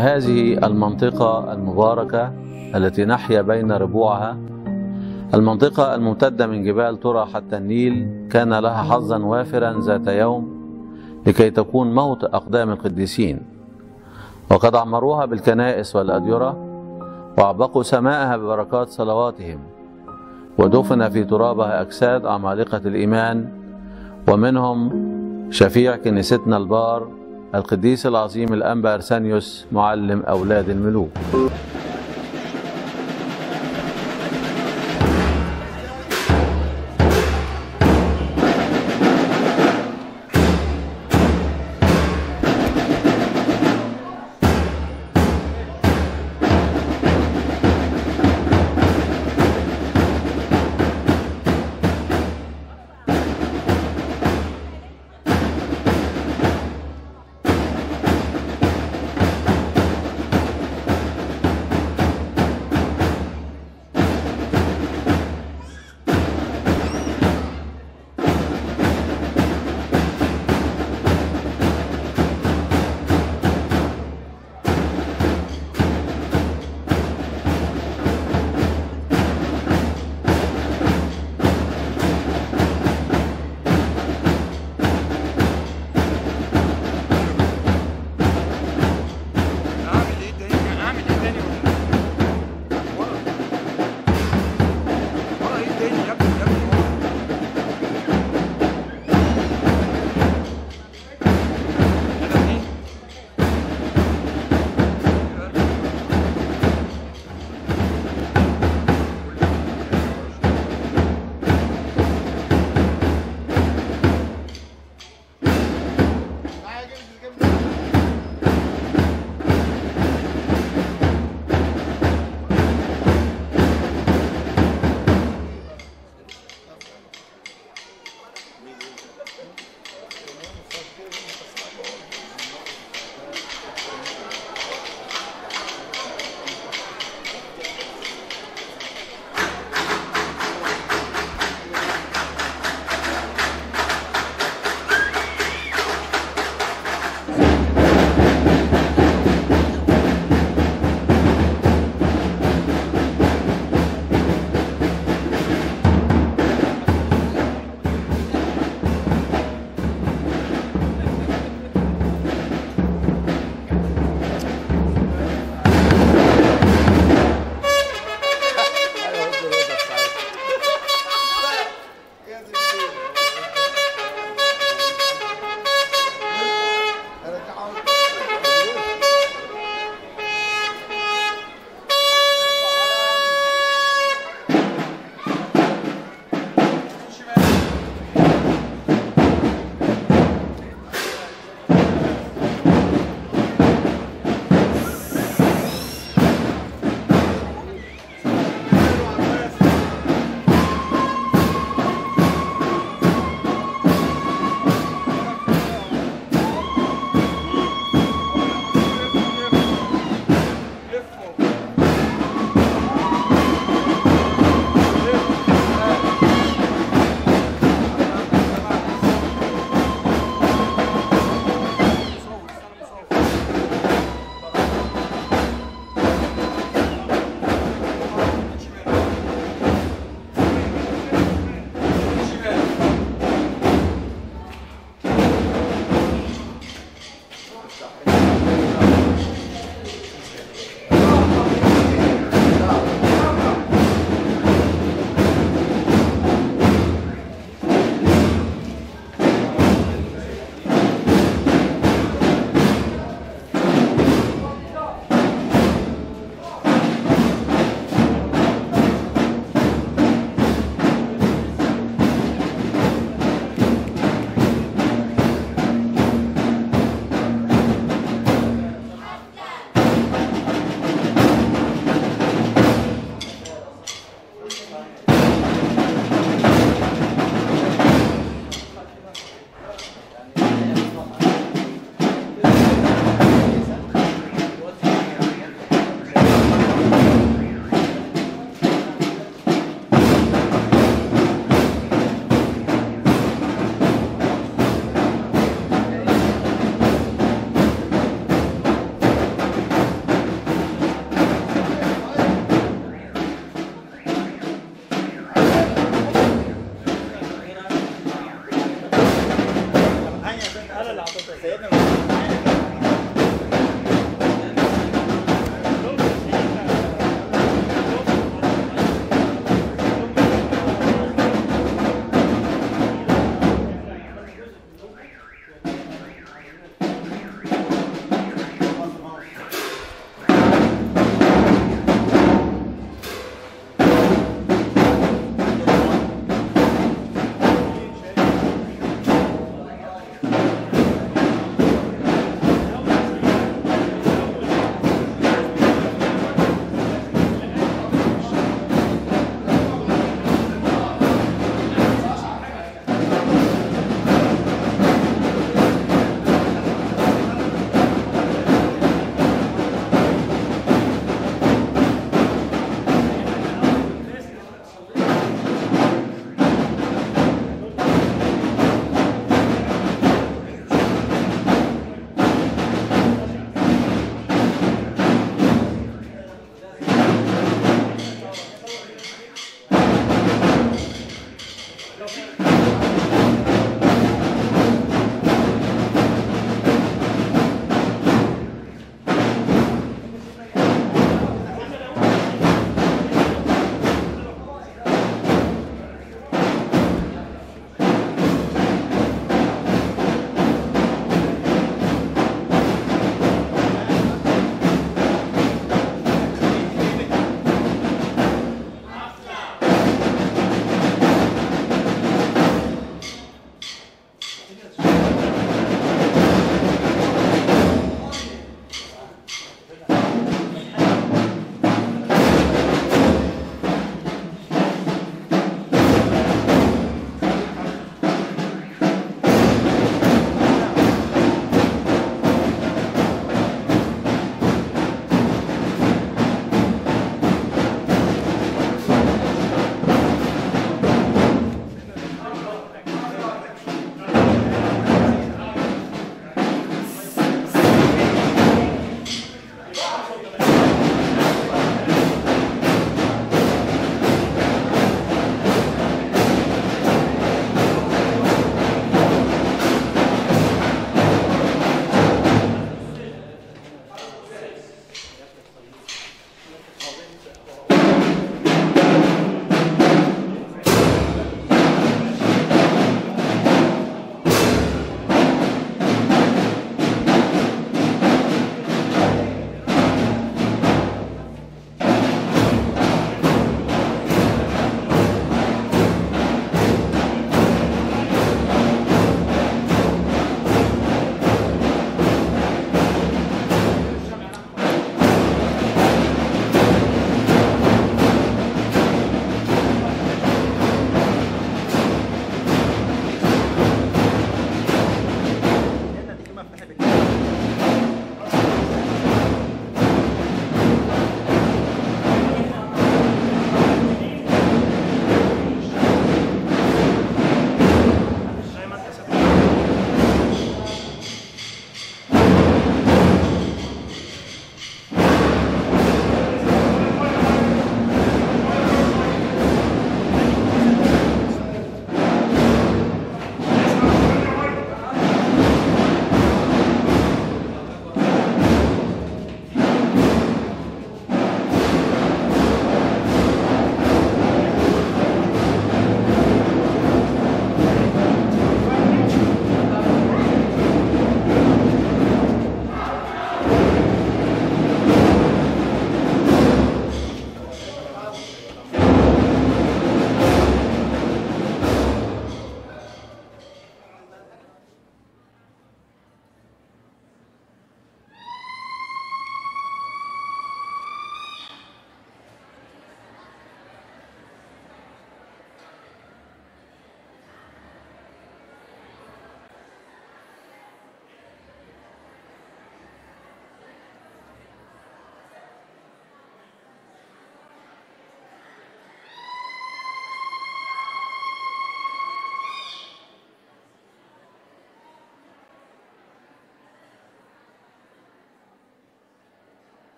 هذه المنطقة المباركة التي نحيا بين ربوعها المنطقة الممتدة من جبال ترى حتى النيل كان لها حظا وافرا ذات يوم لكي تكون موت أقدام القديسين وقد عمروها بالكنائس والأديرة وأعبقوا سماءها ببركات صلواتهم ودفن في ترابها أجساد عمالقة الإيمان ومنهم شفيع كنيستنا البار القديس العظيم الأنبا أرسانيوس معلم أولاد الملوك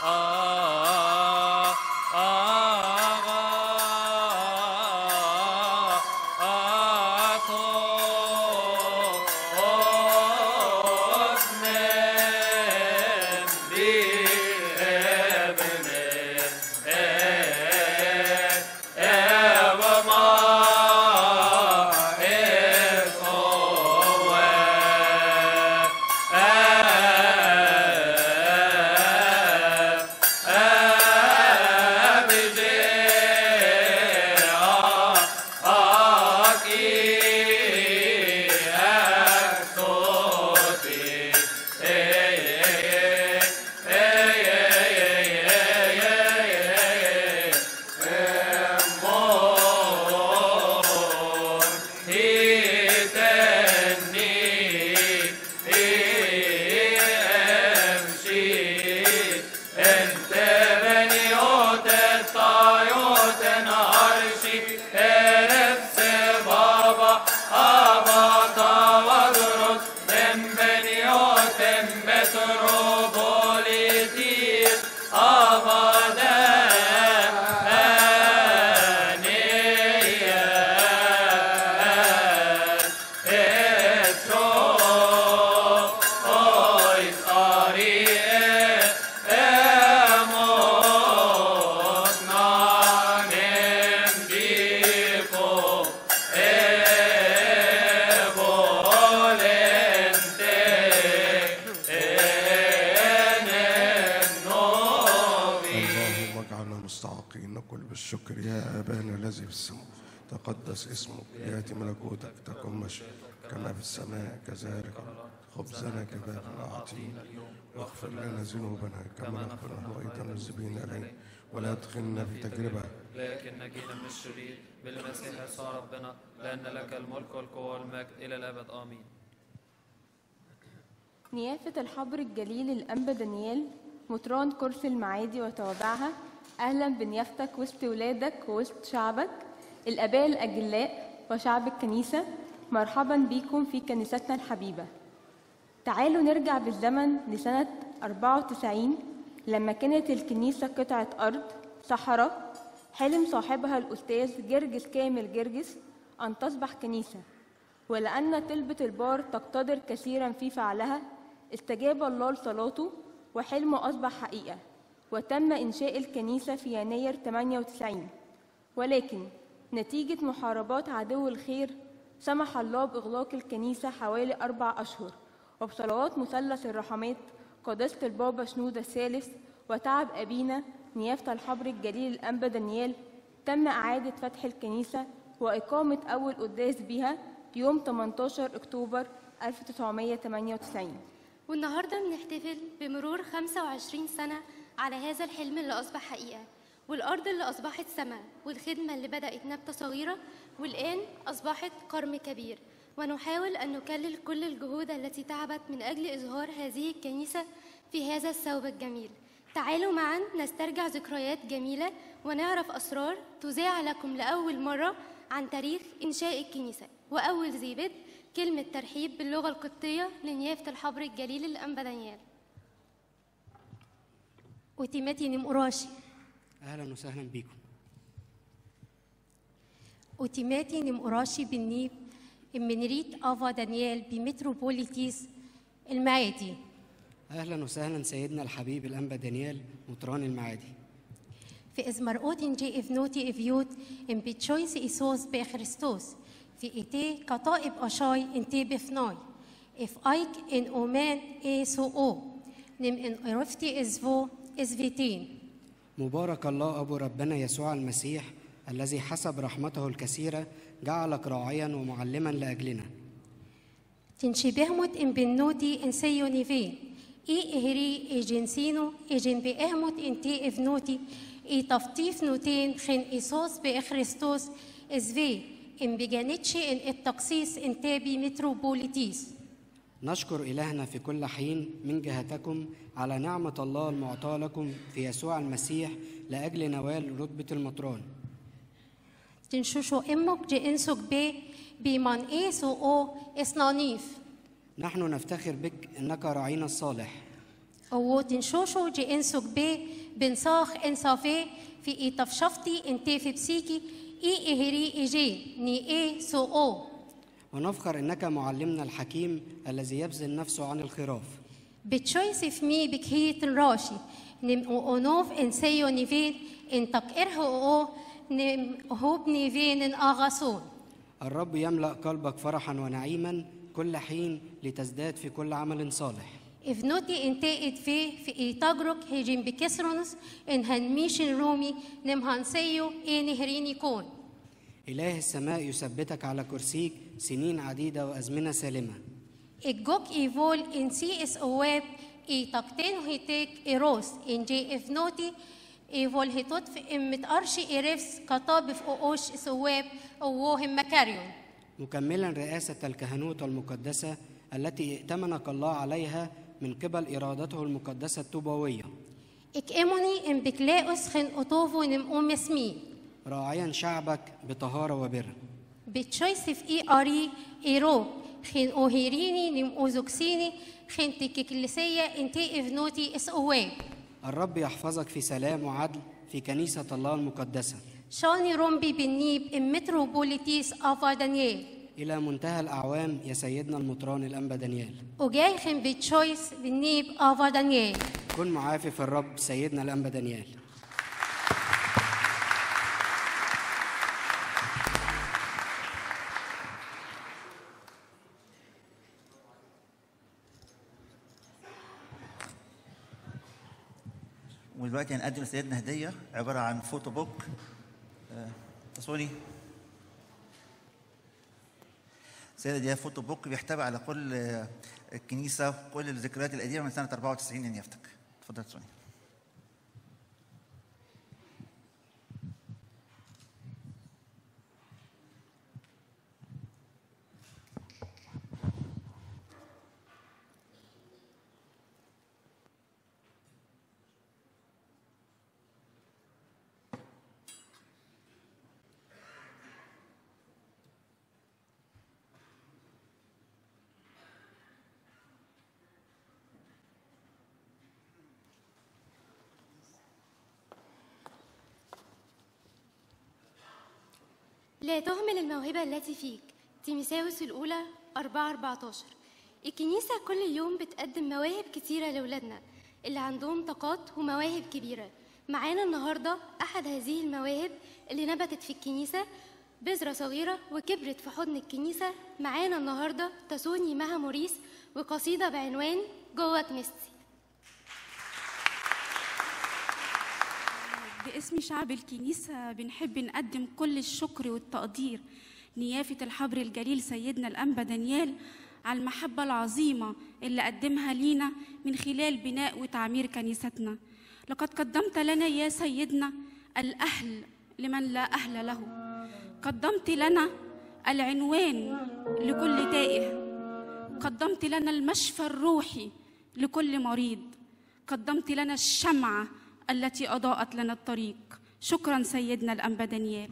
اللهم اجعلنا مستحقين نقول بالشكر يا ابانا الذي في السماء تقدس اسمك ياتي ملكوتك تكن مشيئتك كما في السماء كذلك خبزنا كفافنا اعطينا واغفر لنا ذنوبنا كما نغفر نحن ايضا المذنبين الينا ولا تدخلنا في تجربه لكن نجينا من الشرير بالمسيح يسوع ربنا لأن لك الملك والقوة والمجد إلى الأبد آمين نيافة الحبر الجليل الأنبا دانيال مطران كرسي المعادي وتوابعها أهلا بنيافتك وسط ولادك ووسط شعبك الآباء الأجلاء وشعب الكنيسة مرحبا بيكم في كنيستنا الحبيبة تعالوا نرجع بالزمن لسنة 94 لما كانت الكنيسة قطعة أرض صحراء حلم صاحبها الأستاذ جرجس كامل جرجس أن تصبح كنيسة ولأن طلبة البار تقتدر كثيرا في فعلها استجاب الله لصلاته وحلمه أصبح حقيقة وتم إنشاء الكنيسة في يناير 98 ولكن نتيجة محاربات عدو الخير سمح الله بإغلاق الكنيسة حوالي أربع أشهر وبصلوات مثلث الرحمات قداسة البابا شنودة الثالث وتعب أبينا نيافة الحبر الجليل الأنبا دانيال تم إعادة فتح الكنيسة وإقامة أول قداس بها يوم 18 أكتوبر 1998 والنهاردة بنحتفل بمرور 25 سنة على هذا الحلم اللي أصبح حقيقة والأرض اللي أصبحت سماء والخدمة اللي بدأت نبتة صغيرة والآن أصبحت قرم كبير ونحاول أن نكلل كل الجهود التي تعبت من أجل إظهار هذه الكنيسة في هذا الثوب الجميل تعالوا معا نسترجع ذكريات جميلة ونعرف أسرار تذاع لكم لأول مرة عن تاريخ إنشاء الكنيسة وأول ذي بدء كلمة ترحيب باللغة القبطية لنيافة الحبر الجليل الأنبا دانيال أوتيماتي نمقراشي اهلا وسهلا بيكم أوتيماتي نمقراشي بالنيب إمنريت أفا دانيال بمتروبوليتيس المعادي اهلا وسهلا سيدنا الحبيب الانبا دانيال مطران المعادي في إزمرقوت إنجي إفنوتي إفيوت إن بتشويس إيسوس بخريستوس في إيتي كطائب أشاي إنتي بفناي إف أيك إن أومان إي سو أو نم إن عرفتي إزفو إزفيتين مبارك الله ابو ربنا يسوع المسيح الذي حسب رحمته الكثيره جعلك راعيا ومعلما لاجلنا تنشبهمت إن بنوتي إن سيو نيفين إي إهري إي جنسينو إي جن بإهمت إنتي إفنوتي إي تفطيف نوتين خن إيسوس بإخريستوس إزفي إن بجانتشي إن التقسيس إنتي بمتروبوليتيس نشكر الهنا في كل حين من جهتكم على نعمه الله المعطاه لكم في يسوع المسيح لاجل نوال رتبه المطران تنشوشو إمك جي إنسوك بي بمن إيسو أو إسنانيف نحن نفتخر بك انك راعينا الصالح Owotin shosho je ensok be, ben sag en save, fi i tafshafti en tefi psiki, i ihiri ije, ni e so o. ونفخر إنك معلمنا الحكيم الذي يبذل نفسه عن الخراف بتشويس في مي بكهيت الراشي نم أونوف إن سيو نيفين إن تقره أو نم هوب نيفين إن آغاسون الرب يملأ قلبك فرحا ونعيما كل حين لتزداد في كل عمل صالح إف نوتي إن تأت في في إيتاجروك هجين بكسرونس إن هنميشن رومي نم هنسيو إن هريني كون إله السماء يثبتك على كرسيك سنين عديدة وأزمنة سالمة إجوك إيفول إن سي إس أواب إي تقتين هيتيك إيروس إن جي إف نوتي إيفول هيتوت في إم متأرشي إيرفس كطاب في أوش سواب أوهم مكاريون مكملا رئاسة الكهنوت المقدسة التي ائتمنك الله عليها من قبل إرادته المقدسة التوبوية إك إيموني إن بكلاؤس خن أطوفو نم أم اسمي راعيا شعبك بطهارة وبر بتشويس في إي أري إيرو خن أوهيريني نم أوزوكسيني خن تككلسية إنتي إفنوتي إس أواب الرب يحفظك في سلام وعدل في كنيسة الله المقدسة شاني رومبي بالنيب إم متروبوليتيس أفا دانيال إلى منتهى الأعوام يا سيدنا المطران الأنبا دانيال وجاي خن بتشويس بالنيب أفا دانيال كن معافي في الرب سيدنا الأنبا دانيال ودلوقتي هنقدم لسيدنا هديه عباره عن فوتو بوك آه، تصوني سيدة دي فوتو بوك بيحتوي على كل آه، الكنيسه وكل الذكريات القديمه من سنه 94 ان يفتك اتفضل تصوني لا تهمل الموهبة التي فيك تيمساوس الأولى 4 14 الكنيسة كل يوم بتقدم مواهب كتيرة لأولادنا اللي عندهم طاقات ومواهب كبيرة معانا النهاردة أحد هذه المواهب اللي نبتت في الكنيسة بذرة صغيرة وكبرت في حضن الكنيسة معانا النهاردة تسوني مها موريس وقصيدة بعنوان جوه كنيستي باسم شعب الكنيسة بنحب نقدم كل الشكر والتقدير نيافة الحبر الجليل سيدنا الأنبا دانيال على المحبة العظيمة اللي قدمها لينا من خلال بناء وتعمير كنيستنا لقد قدمت لنا يا سيدنا الأهل لمن لا أهل له قدمت لنا العنوان لكل تائه قدمت لنا المشفى الروحي لكل مريض قدمت لنا الشمعة التي أضاءت لنا الطريق شكرا سيدنا الأنبا دانيال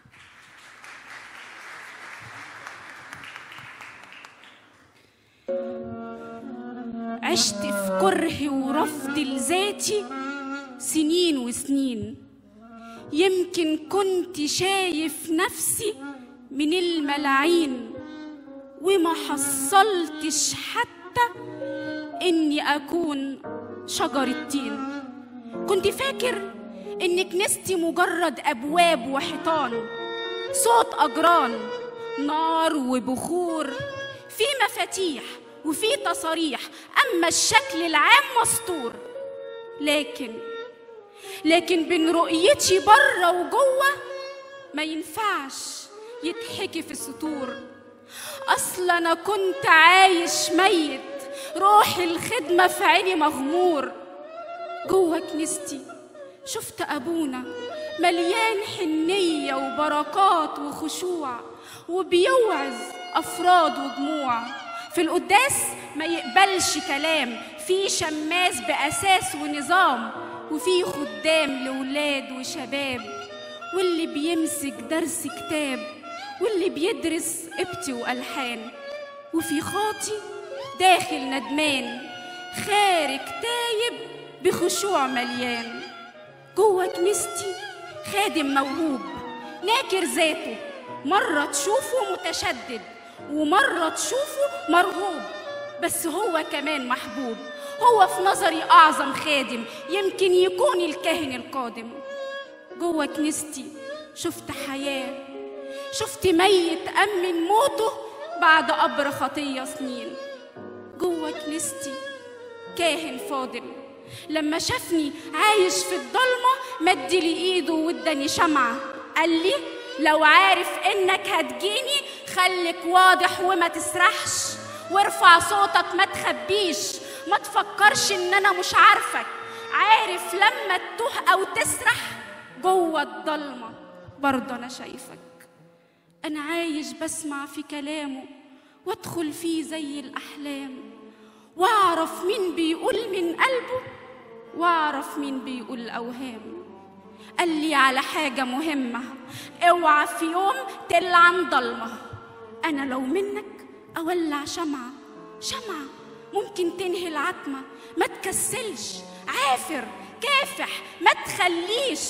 عشت في كره ورفض لذاتي سنين وسنين يمكن كنت شايف نفسي من الملاعين وما حصلتش حتى اني اكون شجرة تين كنت فاكر ان كنيستي مجرد ابواب وحيطان صوت اجران نار وبخور في مفاتيح وفي تصاريح اما الشكل العام مستور لكن لكن بين رؤيتي بره وجوه ما ينفعش يتحكي في السطور اصل انا كنت عايش ميت روح الخدمه في عيني مغمور جوه كنيستي شفت ابونا مليان حنيه وبركات وخشوع وبيوعظ افراد وجموع في القداس ما يقبلش كلام في شماس باساس ونظام وفي خدام لولاد وشباب واللي بيمسك درس كتاب واللي بيدرس قبطي والحان وفي خاطي داخل ندمان خارج تايب بخشوع مليان جوه كنيستي خادم موهوب ناكر ذاته مرة تشوفه متشدد ومرة تشوفه مرهوب بس هو كمان محبوب هو في نظري أعظم خادم يمكن يكون الكاهن القادم جوه كنيستي شفت حياة شفت ميت أمن موته بعد قبر خطية سنين جوه كنيستي كاهن فاضل لما شافني عايش في الضلمة مد لي ايده واداني شمعة قال لي لو عارف انك هتجيني خليك واضح وما تسرحش وارفع صوتك ما تخبيش ما تفكرش ان انا مش عارفك عارف لما تتوه او تسرح جوه الضلمة برضه انا شايفك انا عايش بسمع في كلامه وادخل فيه زي الاحلام واعرف مين بيقول من قلبه واعرف مين بيقول اوهام قال لي على حاجه مهمه اوعى في يوم تلعن ضلمه انا لو منك اولع شمعه شمعه ممكن تنهي العتمه ما تكسلش عافر كافح ما تخليش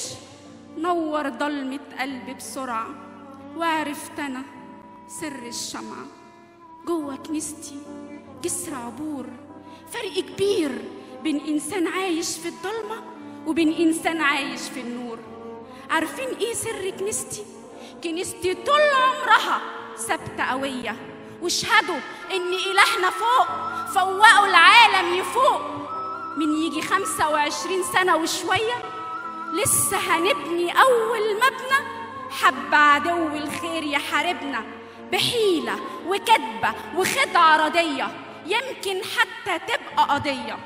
نور ضلمه قلبي بسرعه وعرفت انا سر الشمعه جوه كنيستي جسر عبور فرق كبير بين انسان عايش في الضلمه وبين انسان عايش في النور عارفين ايه سر كنيستي كنيستي طول عمرها ثابته قويه واشهدوا ان الهنا فوق فوقوا العالم يفوق من يجي 25 سنه وشويه لسه هنبني اول مبنى حب عدو الخير يحاربنا بحيله وكذبه وخدعه رديه يمكن حتى تبقى قضيه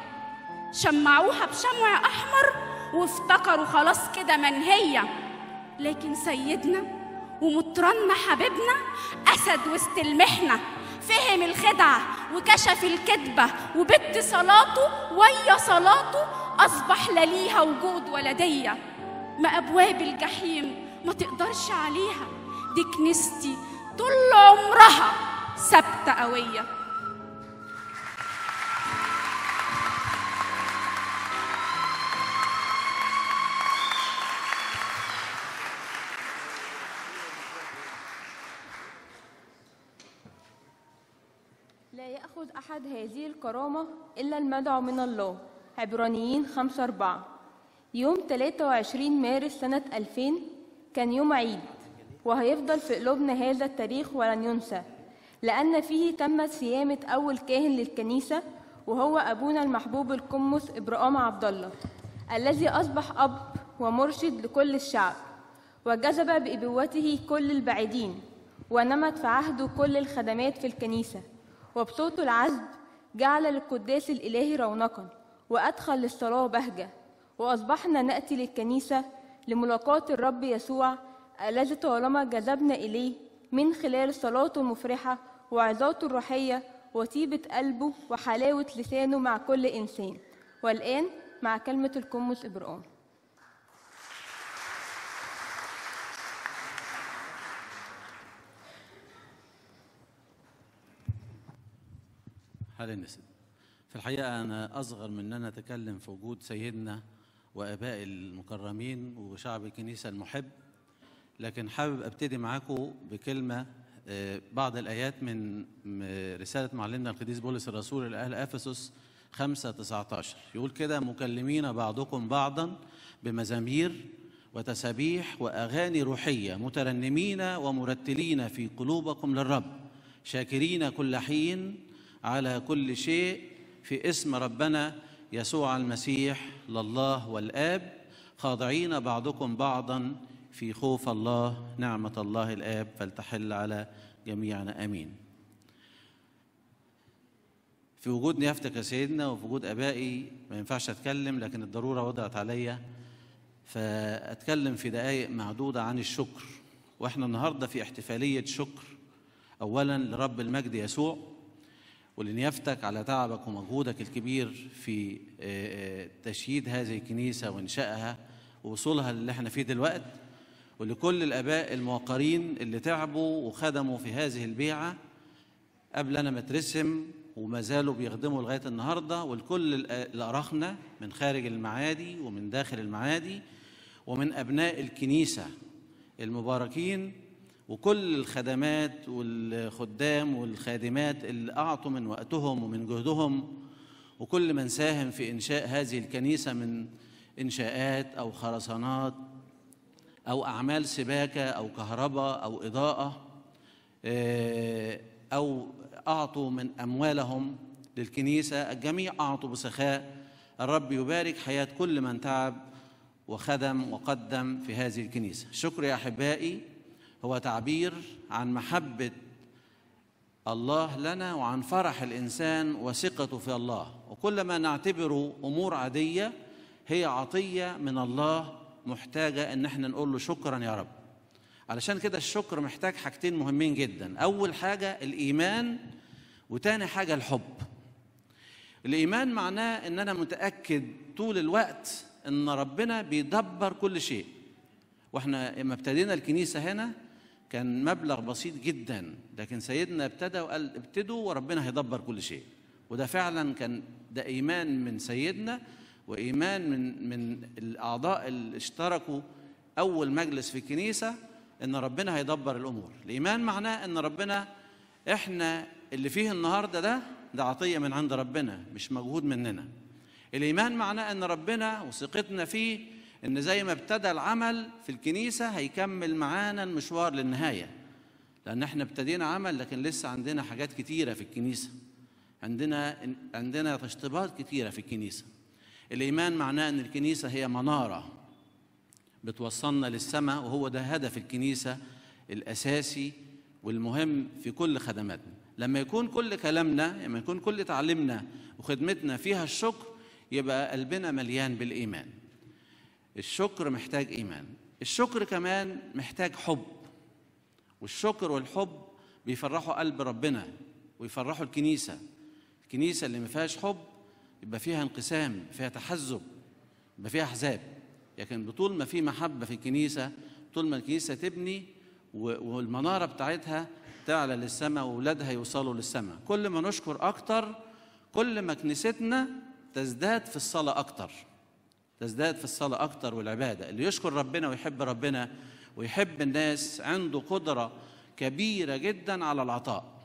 شمعوها بشمع احمر وافتكروا خلاص كده منهيه لكن سيدنا ومطرنا حبيبنا اسد وسط المحنه فهم الخدعه وكشف الكذبه وباتصالاته ويا صلاته اصبح لا ليها وجود ولا ديه ما ابواب الجحيم ما تقدرش عليها دي كنيستي طول عمرها ثابته قويه لا يأخذ أحد هذه الكرامة إلا المدعو من الله عبرانيين 5 4 يوم 23 مارس سنة 2000 كان يوم عيد وهيفضل في قلوبنا هذا التاريخ ولن ينسى لأن فيه تمت صيامة أول كاهن للكنيسة وهو أبونا المحبوب القمص إبراهام عبد الله الذي أصبح أب ومرشد لكل الشعب وجذب بإبوته كل البعيدين ونمت في عهده كل الخدمات في الكنيسة وبصوته العذب جعل للقداس الإلهي رونقا وأدخل للصلاة بهجة وأصبحنا نأتي للكنيسة لملاقاة الرب يسوع الذي طالما جذبنا إليه من خلال صلاته المفرحة وعظاته الروحية وطيبة قلبه وحلاوة لسانه مع كل إنسان والآن مع كلمة القمص إبراهيم حال النسب في الحقيقة أنا أصغر من أن أنا أتكلم في وجود سيدنا وآباء المكرمين وشعب الكنيسة المحب لكن حابب أبتدي معاكم بكلمة آه، بعض الآيات من م- رسالة معلمنا القديس بولس الرسول لأهل أفسس 5 19 يقول كده مكلمين بعضكم بعضا بمزامير وتسابيح وأغاني روحية مترنمين ومرتلين في قلوبكم للرب شاكرين كل حين على كل شيء في اسم ربنا يسوع المسيح لله والآب خاضعين بعضكم بعضا في خوف الله نعمة الله الآب فلتحل على جميعنا آمين في وجود نيافتك يا سيدنا وفي وجود ابائي ما ينفعش اتكلم لكن الضروره وضعت عليا فاتكلم في دقائق معدوده عن الشكر واحنا النهارده في احتفاليه شكر اولا لرب المجد يسوع ولنيافتك على تعبك ومجهودك الكبير في آه، آه، تشييد هذه الكنيسه وانشائها ووصولها اللي احنا فيه دلوقتي ولكل الاباء الموقرين اللي تعبوا وخدموا في هذه البيعه قبل انا ما اترسم وما زالوا بيخدموا لغايه النهارده ولكل ال- الاراخنه من خارج المعادي ومن داخل المعادي ومن ابناء الكنيسه المباركين وكل الخدمات والخدام والخادمات اللي اعطوا من وقتهم ومن جهدهم وكل من ساهم في انشاء هذه الكنيسه من انشاءات او خرسانات او اعمال سباكه او كهرباء او اضاءه آه، او اعطوا من اموالهم للكنيسه الجميع اعطوا بسخاء الرب يبارك حياه كل من تعب وخدم وقدم في هذه الكنيسه الشكر يا احبائي هو تعبير عن محبه الله لنا وعن فرح الانسان وثقته في الله وكل ما نعتبره امور عاديه هي عطيه من الله محتاجه ان احنا نقول له شكرا يا رب علشان كده الشكر محتاج حاجتين مهمين جدا اول حاجه الايمان وتاني حاجه الحب الايمان معناه ان انا متاكد طول الوقت ان ربنا بيدبر كل شيء واحنا لما ابتدينا الكنيسه هنا كان مبلغ بسيط جدا لكن سيدنا ابتدى وقال ابتدوا وربنا هيدبر كل شيء وده فعلا كان ده ايمان من سيدنا وايمان من من الاعضاء اللي اشتركوا اول مجلس في الكنيسه ان ربنا هيدبر الامور الايمان معناه ان ربنا احنا اللي فيه النهارده ده ده عطيه من عند ربنا مش مجهود مننا الايمان معناه ان ربنا وثقتنا فيه ان زي ما ابتدى العمل في الكنيسه هيكمل معانا المشوار للنهايه لان احنا ابتدينا عمل لكن لسه عندنا حاجات كتيره في الكنيسه عندنا عندنا تشطيبات كتيره في الكنيسه الايمان معناه ان الكنيسه هي مناره بتوصلنا للسماء وهو ده هدف الكنيسه الاساسي والمهم في كل خدماتنا لما يكون كل كلامنا لما يكون كل تعليمنا وخدمتنا فيها الشكر يبقى قلبنا مليان بالايمان الشكر محتاج ايمان الشكر كمان محتاج حب والشكر والحب بيفرحوا قلب ربنا ويفرحوا الكنيسه الكنيسه اللي ما فيهاش حب يبقى فيها انقسام فيها تحزب يبقى فيها احزاب لكن بطول ما في محبه في الكنيسه طول ما الكنيسه تبني و- والمناره بتاعتها تعلى للسماء واولادها يوصلوا للسماء كل ما نشكر اكتر كل ما كنيستنا تزداد في الصلاه اكتر تزداد في الصلاة أكتر والعبادة اللي يشكر ربنا ويحب ربنا ويحب الناس عنده قدرة كبيرة جدا على العطاء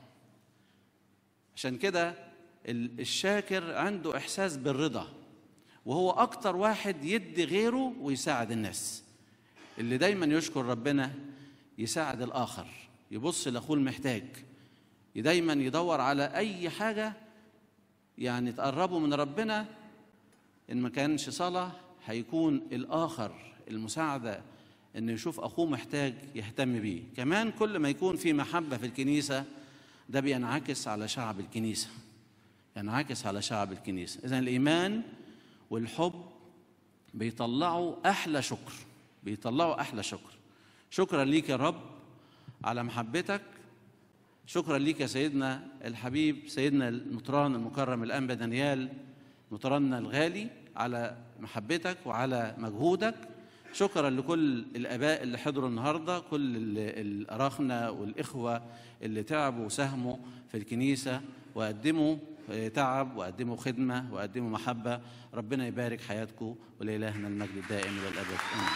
عشان كده ال- الشاكر عنده إحساس بالرضا وهو أكتر واحد يدي غيره ويساعد الناس اللي دايما يشكر ربنا يساعد الآخر يبص لأخوه المحتاج دايما يدور على أي حاجة يعني تقربه من ربنا إن ما كانش صلاة هيكون الآخر المساعدة إنه يشوف أخوه محتاج يهتم بيه كمان كل ما يكون في محبة في الكنيسة ده بينعكس على شعب الكنيسة ينعكس على شعب الكنيسة إذا الإيمان والحب بيطلعوا أحلى شكر بيطلعوا أحلى شكر شكرا ليك يا رب على محبتك شكرا ليك يا سيدنا الحبيب سيدنا المطران المكرم الأنبا دانيال مطرنا الغالي على محبتك وعلى مجهودك شكرا لكل الاباء اللي حضروا النهارده كل ال- الاراخنه والاخوه اللي تعبوا وساهموا في الكنيسه وقدموا آه، تعب وقدموا خدمه وقدموا محبه ربنا يبارك حياتكم ولإلهنا المجد الدائم الى الابد امين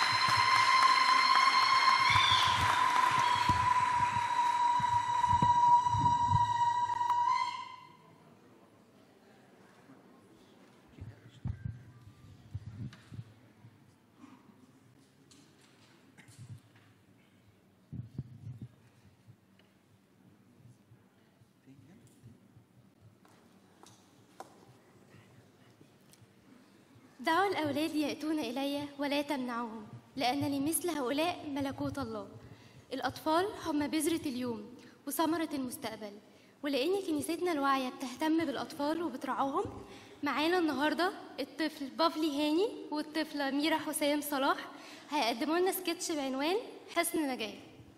دعوا الأولاد يأتون إلي ولا تمنعوهم لأن لمثل هؤلاء ملكوت الله الأطفال هم بذرة اليوم وثمرة المستقبل ولأن كنيستنا الواعية بتهتم بالأطفال وبترعاهم معانا النهاردة الطفل بافلي هاني والطفلة ميرا حسام صلاح هيقدموا لنا سكتش بعنوان حسن نجاة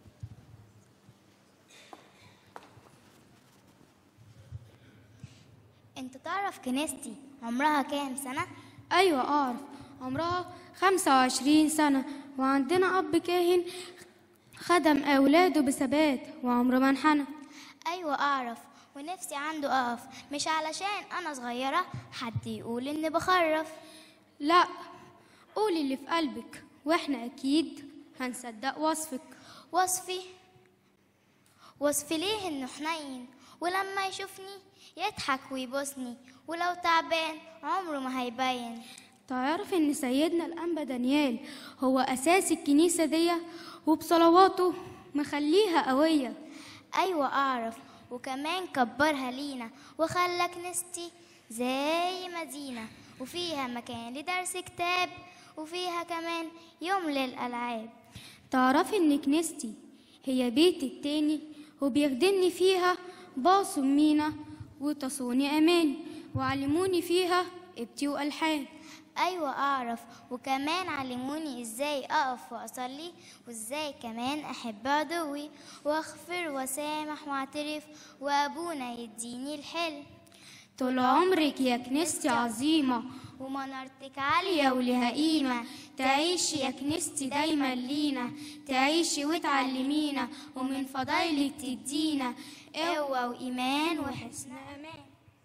انت تعرف كنيستي عمرها كام سنة؟ أيوة أعرف عمرها 25 سنة وعندنا أب كاهن خدم أولاده بثبات وعمره ما انحنى أيوة أعرف ونفسي عنده أقف مش علشان أنا صغيرة حد يقول إني بخرف لا قولي اللي في قلبك واحنا اكيد هنصدق وصفك وصفي وصفي ليه إنه حنين ولما يشوفني يضحك ويبوسني ولو تعبان عمره ما هيبين تعرف ان سيدنا الانبا دانيال هو اساس الكنيسه دي وبصلواته مخليها قويه أيوة أعرف وكمان كبرها لينا وخلى كنيستي زي مدينة وفيها مكان لدرس كتاب وفيها كمان يوم للألعاب تعرفي ان كنيستي هي بيتي التاني وبيخدمني فيها باص مينا وتصوني امان وعلموني فيها ابتي والحان أيوة أعرف وكمان علموني إزاي أقف وأصلي وإزاي كمان أحب عدوي وأغفر وأسامح وأعترف وأبونا يديني الحلم طول عمرك يا كنيستي عظيمة ومنارتك عالية عالية ولها قيمة تعيشي يا كنيستي دايما لينا تعيشي وتعلمينا ومن فضايلك تدينا قوة وإيمان وحسن أمان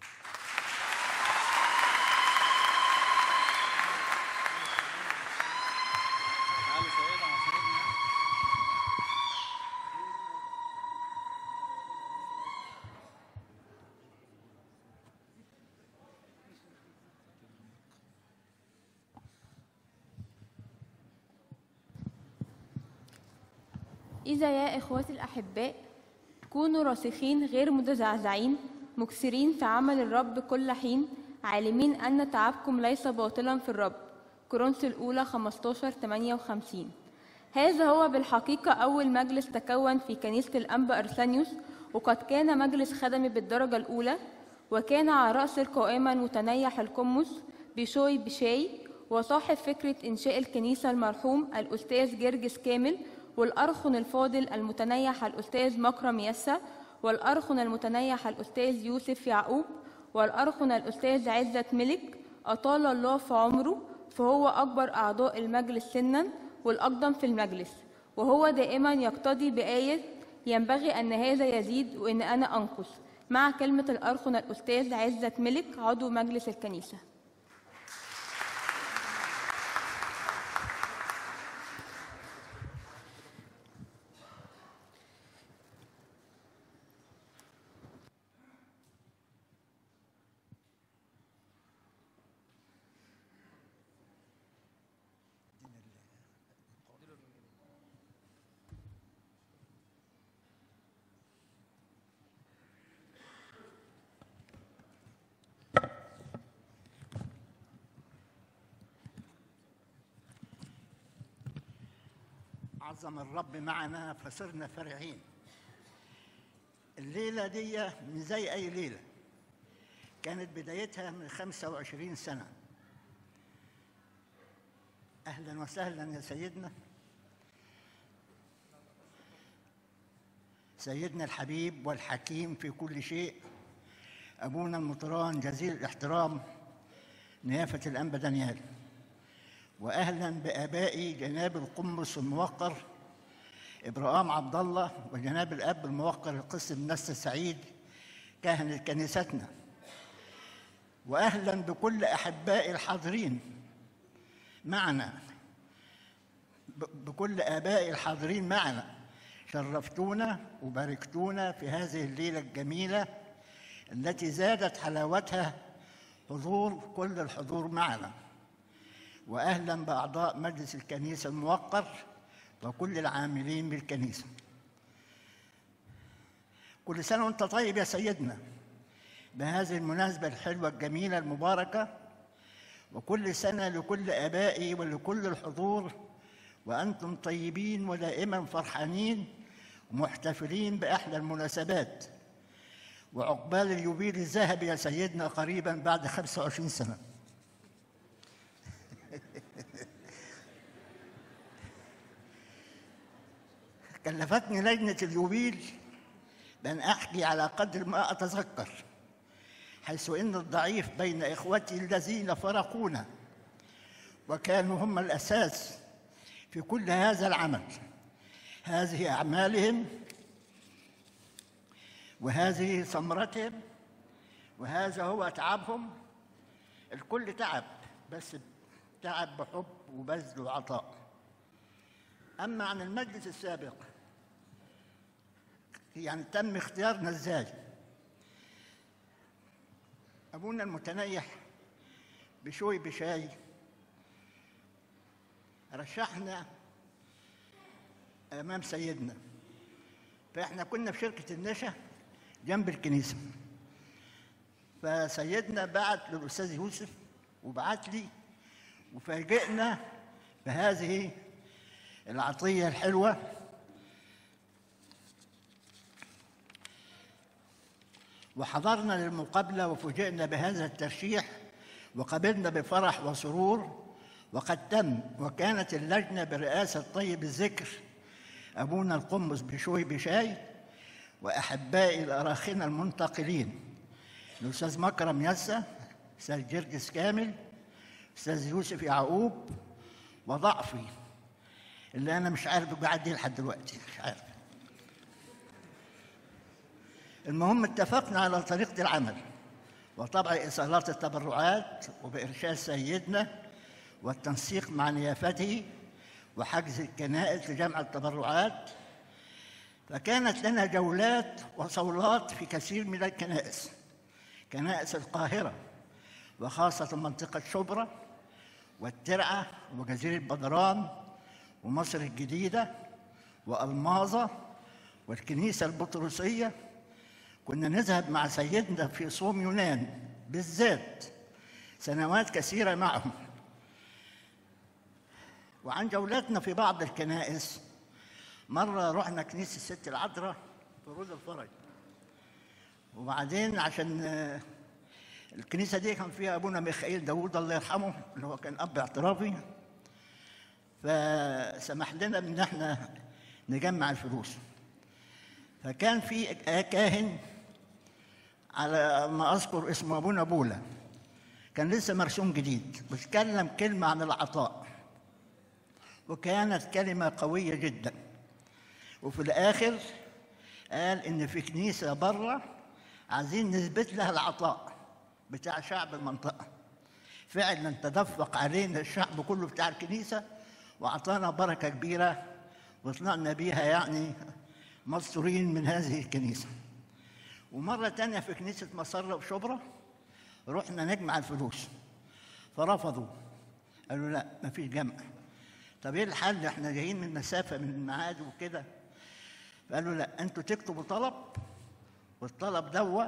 إذا يا إخوتي الأحباء كونوا راسخين غير متزعزعين مكثرين في عمل الرب كل حين عالمين أن تعبكم ليس باطلا في الرب كورنثوس الأولى 15 58 هذا هو بالحقيقة أول مجلس تكون في كنيسة الأنبا أرسانيوس وقد كان مجلس خدمي بالدرجة الأولى وكان على رأس القائمة المتنيح القمص بشوي بشاي وصاحب فكرة إنشاء الكنيسة المرحوم الأستاذ جرجس كامل والأرخن الفاضل المتنيح الأستاذ مكرم يسا والأرخن المتنيح الأستاذ يوسف يعقوب والأرخن الأستاذ عزت ملك أطال الله في عمره فهو أكبر أعضاء المجلس سنا والأقدم في المجلس وهو دائما يقتضي بآية ينبغي أن هذا يزيد وأن أنا أنقص مع كلمة الأرخن الأستاذ عزت ملك عضو مجلس الكنيسة عظم الرب معنا فصرنا فرحين الليلة دي مش زي أي ليلة كانت بدايتها من 25 سنة أهلا وسهلا يا سيدنا سيدنا الحبيب والحكيم في كل شيء أبونا المطران جزيل الاحترام نيافة الأنبا دانيال واهلا بابائي جناب القمص الموقر ابراهام عبد الله وجناب الاب الموقر القس النس سعيد كاهن كنيستنا واهلا بكل احبائي الحاضرين معنا ب- بكل ابائي الحاضرين معنا شرفتونا وباركتونا في هذه الليله الجميله التي زادت حلاوتها حضور كل الحضور معنا واهلا باعضاء مجلس الكنيسه الموقر وكل العاملين بالكنيسه كل سنه وانت طيب يا سيدنا بهذه المناسبه الحلوه الجميله المباركه وكل سنه لكل ابائي ولكل الحضور وانتم طيبين ودائما فرحانين ومحتفلين باحلى المناسبات وعقبال اليوبيل الذهبي يا سيدنا قريبا بعد 25 سنه كلفتني لجنة اليوبيل بأن أحكي على قدر ما أتذكر حيث إن الضعيف بين إخوتي الذين فرقونا وكانوا هم الأساس في كل هذا العمل هذه أعمالهم وهذه ثمرتهم وهذا هو تعبهم الكل تعب بس تعب بحب وبذل وعطاء أما عن المجلس السابق يعني تم اختيارنا ازاي أبونا المتنيح بشوي بشاي رشحنا أمام سيدنا فإحنا كنا في شركة النشا جنب الكنيسة فسيدنا بعت للأستاذ يوسف وبعت لي وفاجئنا بهذه العطية الحلوة وحضرنا للمقابلة وفوجئنا بهذا الترشيح وقبلنا بفرح وسرور وقد تم وكانت اللجنة برئاسة طيب الذكر أبونا القمص بشوي بشاي وأحبائي الأراخنة المنتقلين الأستاذ مكرم يسا أستاذ جرجس كامل أستاذ يوسف يعقوب وضعفي اللي أنا مش عارف قاعد إيه لحد دلوقتي مش عارف المهم اتفقنا على طريقة العمل وطبع إيصالات التبرعات وبإرشاد سيدنا والتنسيق مع نيافته وحجز الكنائس لجمع التبرعات فكانت لنا جولات وصولات في كثير من الكنائس كنائس القاهرة وخاصة منطقة شبرا والترعة وجزيرة بدران ومصر الجديدة وألماظة والكنيسة البطرسية كنا نذهب مع سيدنا في صوم يونان بالذات سنوات كثيرة معهم وعن جولاتنا في بعض الكنائس مرة رحنا كنيسة الست العذراء في روز الفرج وبعدين عشان آه، الكنيسة دي كان فيها أبونا ميخائيل داوود الله يرحمه اللي هو كان أب اعترافي فسمح لنا إن احنا نجمع الفلوس فكان في كاهن على ما أذكر اسمه أبونا بولا كان لسه مرسوم جديد بيتكلم كلمة عن العطاء وكانت كلمة قوية جدا وفي الآخر قال إن في كنيسة بره عايزين نثبت لها العطاء بتاع شعب المنطقة فعلا تدفق علينا الشعب كله بتاع الكنيسة وأعطانا بركة كبيرة وطلعنا بيها يعني مستورين من هذه الكنيسة ومرة تانية في كنيسة مسرة وشبرا رحنا نجمع الفلوس فرفضوا قالوا لا ما فيش جمع طب ايه الحل احنا جايين من مسافة من الميعاد وكده فقالوا لا انتوا تكتبوا طلب والطلب دوا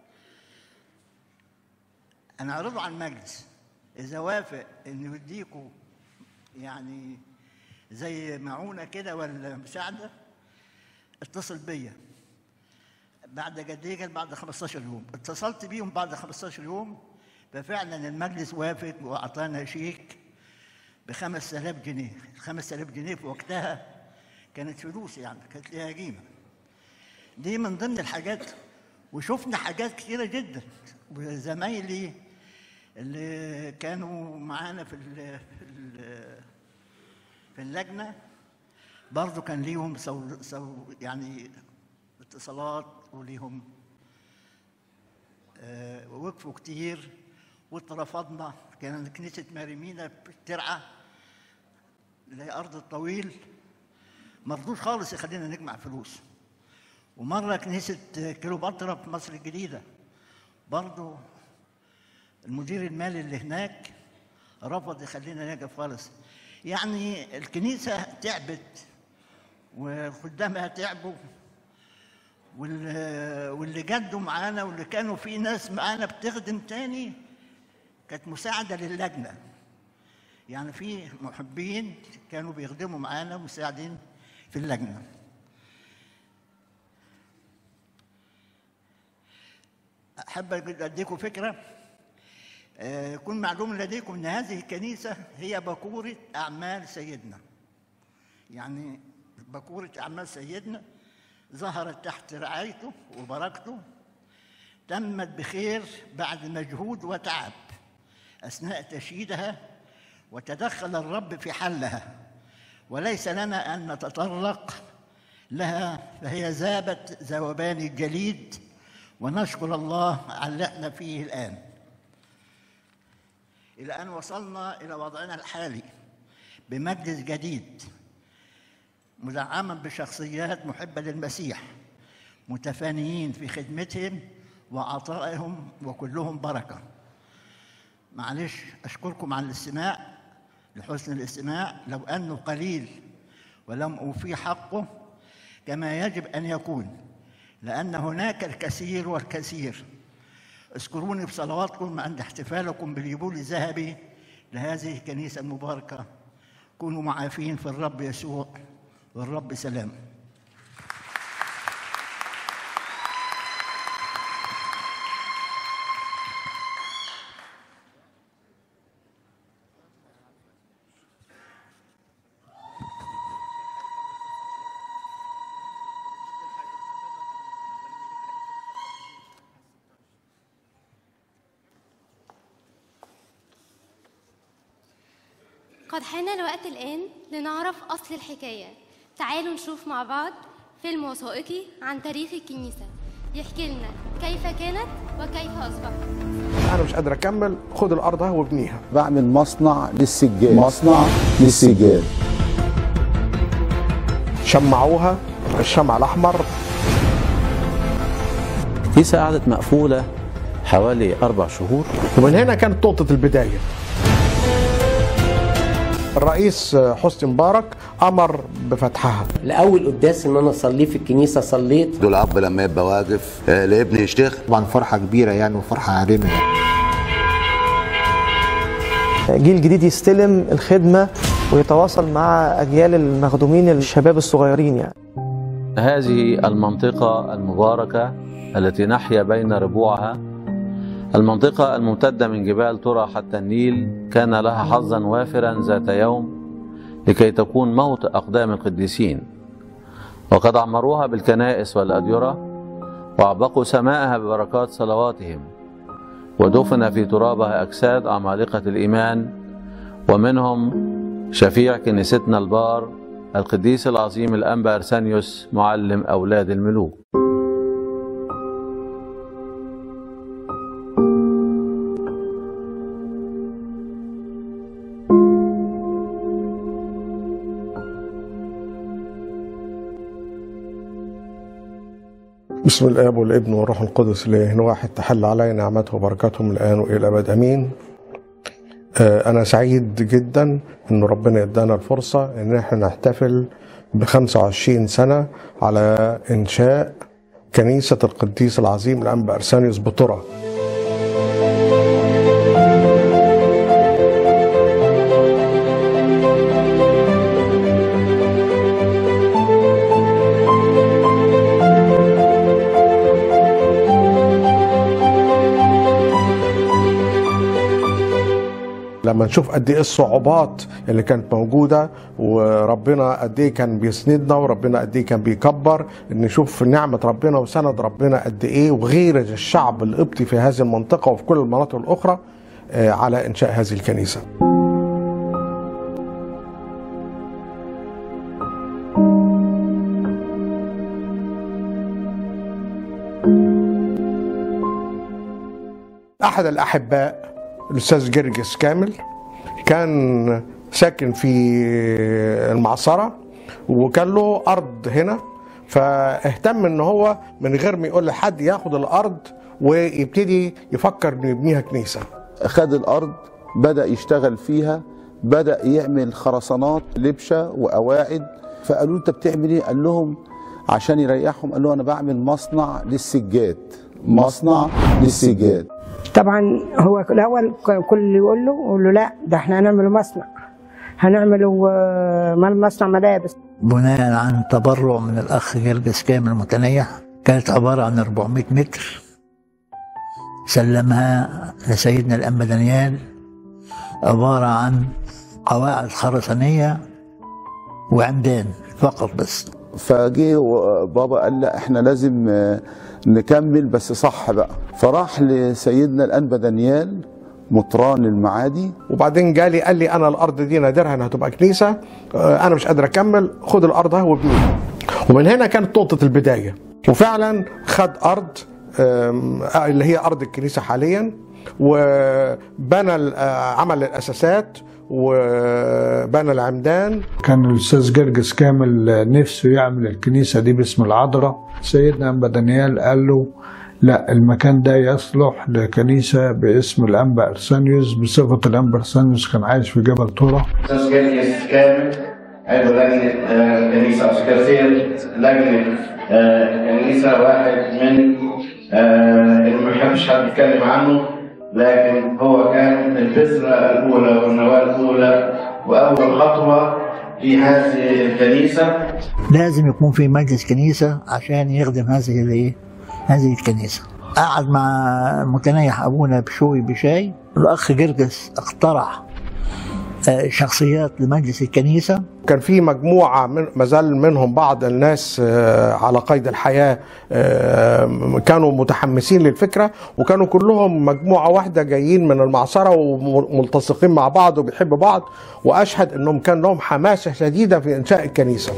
هنعرضه على المجلس اذا وافق انه يديكوا يعني زي معونه كده ولا مساعده اتصل بيا بعد قد ايه قال بعد 15 يوم اتصلت بيهم بعد 15 يوم ففعلا المجلس وافق واعطانا شيك ب 5000 جنيه ال 5000 جنيه في وقتها كانت فلوس يعني كانت ليها قيمه دي من ضمن الحاجات وشفنا حاجات كتيره جدا وزمايلي اللي كانوا معانا في ال في, ال في اللجنه برضه كان ليهم سو سو يعني اتصالات وليهم آه وقفوا كتير واترفضنا كان كنيسة ماريمينا في الترعة اللي هي أرض الطويل مرضوش خالص يخلينا نجمع فلوس ومرة كنيسة كيلوباترا في مصر الجديدة برضه المدير المالي اللي هناك رفض يخلينا نقف خالص يعني الكنيسة تعبت وخدامها تعبوا وال- واللي جدوا معانا واللي كانوا في ناس معانا بتخدم تاني كانت مساعدة للجنة يعني في محبين كانوا بيخدموا معانا مساعدين في اللجنة أحب أديكم فكرة آه، يكون معلوم لديكم أن هذه الكنيسة هي بكورة أعمال سيدنا يعني بكورة أعمال سيدنا ظهرت تحت رعايته وبركته تمت بخير بعد مجهود وتعب أثناء تشييدها وتدخل الرب في حلها وليس لنا أن نتطرق لها فهي ذابت ذوبان الجليد ونشكر الله على اللي احنا فيه الآن إلى أن وصلنا إلى وضعنا الحالي بمجلس جديد مدعما بشخصيات محبة للمسيح متفانيين في خدمتهم وعطائهم وكلهم بركة معلش أشكركم على الاستماع لحسن الاستماع لو أنه قليل ولم أوفي حقه كما يجب أن يكون لأن هناك الكثير والكثير اذكروني بصلواتكم عند احتفالكم باليبول الذهبي لهذه الكنيسة المباركة كونوا معافين في الرب يسوع والرب سلام قد حان الوقت الآن لنعرف أصل الحكاية تعالوا نشوف مع بعض فيلم وثائقي عن تاريخ الكنيسة يحكي لنا كيف كانت وكيف أصبحت انا مش قادر اكمل خد الارض اهو وابنيها بعمل مصنع للسجاد مصنع للسجاد شمعوها الشمع الاحمر الكنيسة قعدت مقفولة حوالي أربع شهور ومن هنا كانت نقطه البدايه الرئيس حسني مبارك امر بفتحها لاول قداس ان انا اصليه في الكنيسه صليت دول الاب لما يبقى واقف آه، لابنه يشتغل طبعا فرحه كبيره يعني وفرحه عارمه جيل جديد يستلم الخدمة ويتواصل مع أجيال المخدومين الشباب الصغيرين يعني هذه المنطقة المباركة التي نحيا بين ربوعها المنطقة الممتدة من جبال ترى حتى النيل كان لها حظا وافرا ذات يوم لكي تكون موت أقدام القديسين وقد عمروها بالكنائس والأديرة وأعبقوا سماءها ببركات صلواتهم ودفن في ترابها أجساد عمالقة الإيمان ومنهم شفيع كنيستنا البار القديس العظيم الأنبا أرسانيوس معلم أولاد الملوك بسم الاب والابن والروح القدس الاله واحد تحل علينا نعمته وبركاته من الان والى الابد امين آه، انا سعيد جدا ان ربنا ادانا الفرصه ان احنا نحتفل ب 25 سنه على انشاء كنيسه القديس العظيم الانبا ارسانيوس بطرة لما نشوف قد ايه الصعوبات اللي كانت موجوده وربنا قد ايه كان بيسندنا وربنا قد ايه كان بيكبر نشوف نعمه ربنا وسند ربنا قد ايه وغيرة الشعب القبطي في هذه المنطقه وفي كل المناطق الاخرى آه، على انشاء هذه الكنيسه. احد الاحباء الاستاذ جرجس كامل كان ساكن في المعصره وكان له ارض هنا فاهتم ان هو من غير ما يقول لحد ياخد الارض ويبتدي يفكر انه يبنيها كنيسه خد الارض بدا يشتغل فيها بدا يعمل خرسانات لبشه وقواعد فقالوا له انت بتعمل ايه قال لهم عشان يريحهم قال له انا بعمل مصنع للسجاد مصنع للسجاد طبعا هو الاول كان كل اللي يقول له يقول له لا ده احنا هنعمل مصنع هنعمله آه، مال مصنع ملابس بناء عن تبرع من الأخ جرجس كامل متنيح كانت عبارة عن 400 متر سلمها لسيدنا الأنبا دانيال عبارة عن قواعد خرسانية وعمدان فقط بس فجه بابا قال لا احنا لازم آه، نكمل بس صح بقى فراح لسيدنا الانبا دانيال مطران المعادي وبعدين جالي قال لي انا الارض دي نادرها انها تبقى كنيسه آه، انا مش قادر اكمل خد الارض اهو وابنيها ومن هنا كانت نقطة البداية وفعلا خد أرض آم، اللي هي أرض الكنيسة حاليا وبنى ال- آه، عمل الأساسات وبنى العمدان كان الاستاذ جرجس كامل نفسه يعمل الكنيسه دي باسم العذراء سيدنا انبا دانيال قال له لا المكان ده يصلح لكنيسه باسم الانبا ارسانيوس بصفه الانبا ارسانيوس كان عايش في جبل تورا استاذ جرجس كامل عضو لجنه آه، الكنيسه او سكرتير لجنه آه، الكنيسه واحد من آه، اللي ما بيحبش حد يتكلم عنه لكن هو كان البذره الاولى والنواه الاولى واول خطوه في هذه الكنيسه لازم يكون في مجلس كنيسة عشان يخدم هذه الايه هذه الكنيسة قعد مع متنيح أبونا بشوي بشاي الأخ جرجس اقترح آه، شخصيات لمجلس الكنيسة كان في مجموعة من مازال منهم بعض الناس آه، على قيد الحياة آه، كانوا متحمسين للفكرة وكانوا كلهم مجموعة واحدة جايين من المعصرة وملتصقين مع بعض وبيحبوا بعض وأشهد أنهم كان لهم حماسة شديدة في إنشاء الكنيسة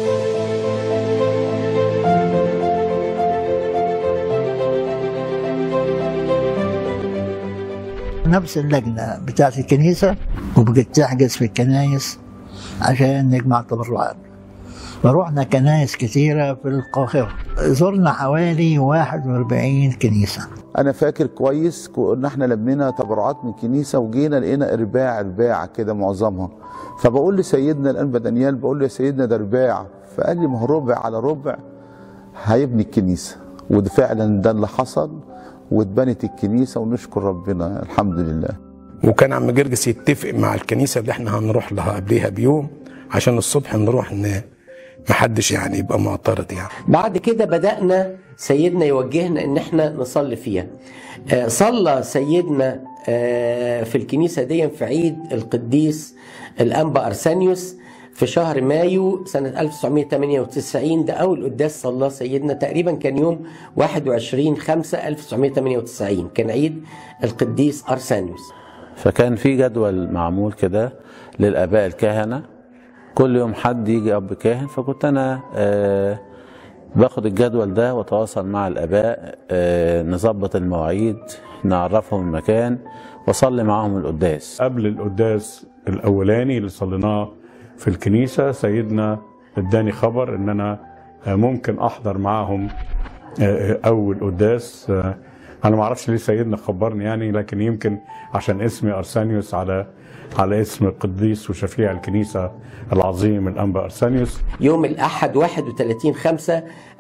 نفس اللجنة بتاعت الكنيسة وبقت تحجز في الكنايس عشان نجمع تبرعات فروحنا كنايس كتيرة في القاهرة زرنا حوالي 41 كنيسة انا فاكر كويس كنا احنا لمينا تبرعات من كنيسه وجينا لقينا ارباع ارباع كده معظمها فبقول لسيدنا الانبا دانيال بقول له يا سيدنا ده ارباع فقال لي ما هو ربع على ربع هيبني الكنيسه وده فعلا ده اللي حصل واتبنت الكنيسه ونشكر ربنا الحمد لله وكان عم جرجس يتفق مع الكنيسه اللي احنا هنروح لها قبليها بيوم عشان الصبح نروح ان محدش يعني يبقى معترض يعني بعد كده بدأنا سيدنا يوجهنا ان احنا نصلي فيها آه، صلى سيدنا آه، في الكنيسة دي في عيد القديس الأنبا أرسانيوس في شهر مايو سنة 1998 ده أول قداس صلاه سيدنا تقريبا كان يوم 21 5 1998 كان عيد القديس أرسانيوس فكان في جدول معمول كده للآباء الكهنة كل يوم حد يجي أب كاهن فكنت أنا آه، باخد الجدول ده واتواصل مع الآباء آه، نظبط المواعيد نعرفهم المكان واصلي معاهم القداس قبل القداس الاولاني اللي صليناه في الكنيسه سيدنا اداني خبر ان انا آه، ممكن احضر معاهم آه، اول قداس آه، انا ما اعرفش ليه سيدنا خبرني يعني لكن يمكن عشان اسمي ارسانيوس على على اسم القديس وشفيع الكنيسه العظيم الانبا ارسانيوس يوم الأحد 31 5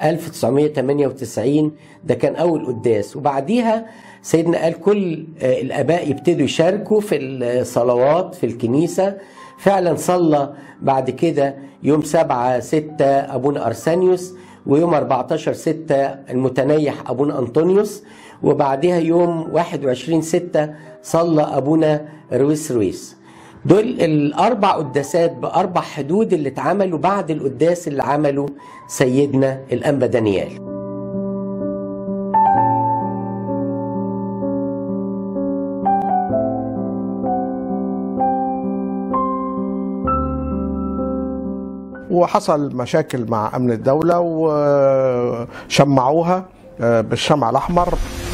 1998 ده كان أول قداس وبعديها سيدنا قال كل آه، الآباء يبتدوا يشاركوا في الصلوات في الكنيسة فعلا صلى بعد كده يوم 7 6 أبونا أرسانيوس ويوم 14 6 المتنيح أبونا أنطونيوس وبعدها يوم 21 6 صلى أبونا رويس رويس دول الأربع قداسات بأربع حدود اللي اتعملوا بعد القداس اللي عمله سيدنا الأنبا دانيال وحصل مشاكل مع امن الدوله وشمعوها آه، بالشمع الاحمر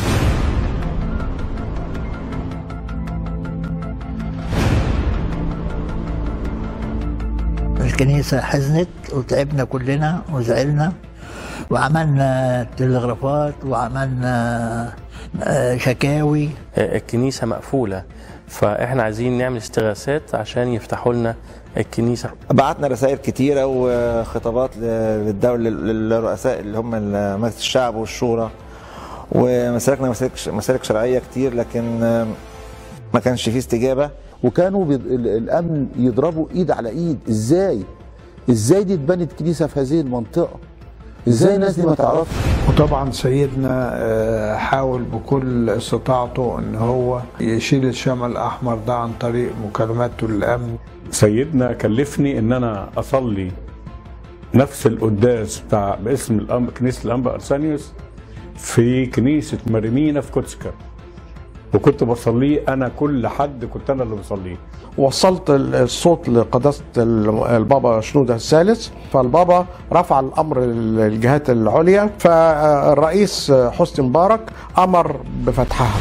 الكنيسة حزنت وتعبنا كلنا وزعلنا وعملنا تلغرافات وعملنا آه، شكاوي الكنيسة مقفولة فاحنا عايزين نعمل استغاثات عشان يفتحوا لنا الكنيسة بعتنا رسائل كتيرة وخطابات للدولة للرؤساء اللي هم مجلس الشعب والشورى ومسالكنا مسالك مسالك شرعية كتير لكن ما كانش فيه استجابة وكانوا بيض... ال- الامن يضربوا ايد على ايد ازاي ازاي دي اتبنت كنيسه في هذه المنطقه ازاي الناس دي ما تعرفش وطبعا سيدنا آه، حاول بكل استطاعته ان هو يشيل الشمع الاحمر ده عن طريق مكالماته للامن سيدنا كلفني ان انا اصلي نفس القداس بتاع باسم الأنبا كنيسه الانبا ارسانيوس في كنيسه مريمينا في كوتسكا وكنت بصليه انا كل حد كنت انا اللي بصليه وصلت الصوت لقداسة البابا شنودة الثالث فالبابا رفع الأمر للجهات العليا فالرئيس حسني مبارك أمر بفتحها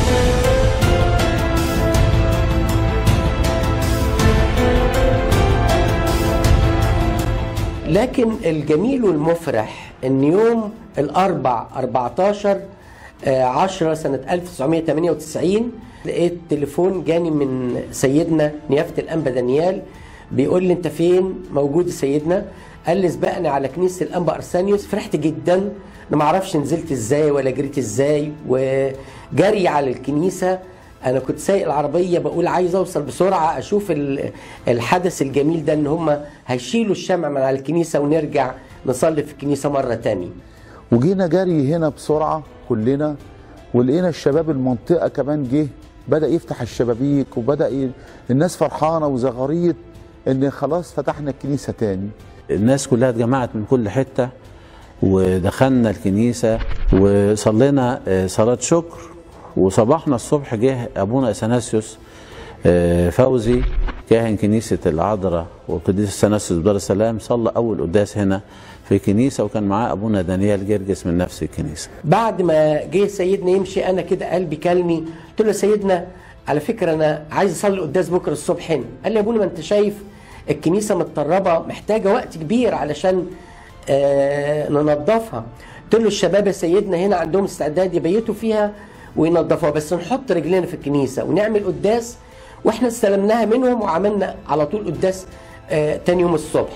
لكن الجميل والمفرح ان يوم الاربع 14 آه، 10 سنة 1998 لقيت تليفون جاني من سيدنا نيافة الأنبا دانيال بيقول لي أنت فين موجود يا سيدنا قال لي سبقني على كنيسة الأنبا أرسانيوس فرحت جدا أنا ما اعرفش نزلت ازاي ولا جريت ازاي وجري على الكنيسة أنا كنت سايق العربية بقول عايز أوصل بسرعة أشوف ال- الحدث الجميل ده إن هم هيشيلوا الشمع من على الكنيسة ونرجع نصلي في الكنيسة مرة تاني وجينا جري هنا بسرعه كلنا ولقينا الشباب المنطقه كمان جه بدا يفتح الشبابيك وبدا ي... الناس فرحانه وزغاريط ان خلاص فتحنا الكنيسه تاني الناس كلها اتجمعت من كل حتة ودخلنا الكنيسة وصلينا آه، صلاة شكر وصباحنا الصبح جه أبونا أثناسيوس آه، فوزي كاهن كنيسة العذراء وقديس أثناسيوس بدار السلام صلى أول قداس هنا في الكنيسة وكان معاه أبونا دانيال جرجس من نفس الكنيسة بعد ما جه سيدنا يمشي انا كده قلبي كلمي قلت له يا سيدنا على فكره انا عايز اصلي قداس بكره الصبح هنا قال لي يا ابونا ما انت شايف الكنيسه متطربه محتاجه وقت كبير علشان آه ننظفها قلت له الشباب يا سيدنا هنا عندهم استعداد يبيتوا فيها وينظفوها بس نحط رجلنا في الكنيسه ونعمل قداس واحنا استلمناها منهم وعملنا على طول قداس آه تاني يوم الصبح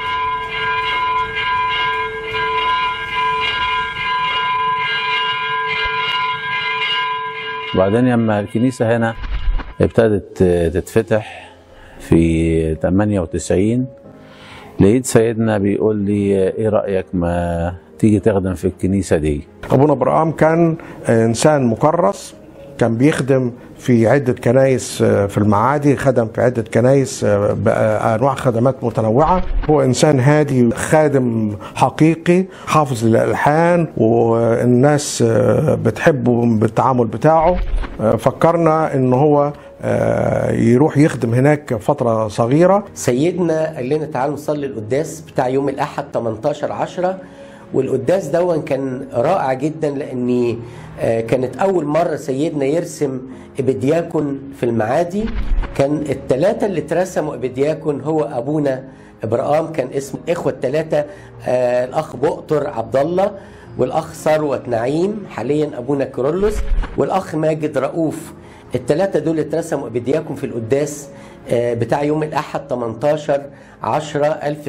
وبعدين لما الكنيسة هنا ابتدت تتفتح في 98 لقيت سيدنا بيقول لي ايه رأيك ما تيجي تخدم في الكنيسة دي أبونا إبراهيم كان إنسان مكرس كان بيخدم في عدة كنايس في المعادي خدم في عدة كنايس بأنواع خدمات متنوعة هو إنسان هادي خادم حقيقي حافظ للألحان والناس بتحبه بالتعامل بتاعه فكرنا إن هو يروح يخدم هناك فترة صغيرة سيدنا قال لنا تعالوا نصلي القداس بتاع يوم الأحد 18 10 والقداس دون كان رائع جدا لأن آه، كانت أول مرة سيدنا يرسم إبدياكون في المعادي كان الثلاثة اللي اترسموا إبدياكون هو أبونا إبراهام كان اسم إخوة الثلاثة آه، الأخ بؤطر عبد الله والأخ ثروت نعيم حاليا أبونا كيرلس والأخ ماجد رؤوف الثلاثة دول اترسموا إبدياكون في القداس آه، بتاع يوم الأحد 18 10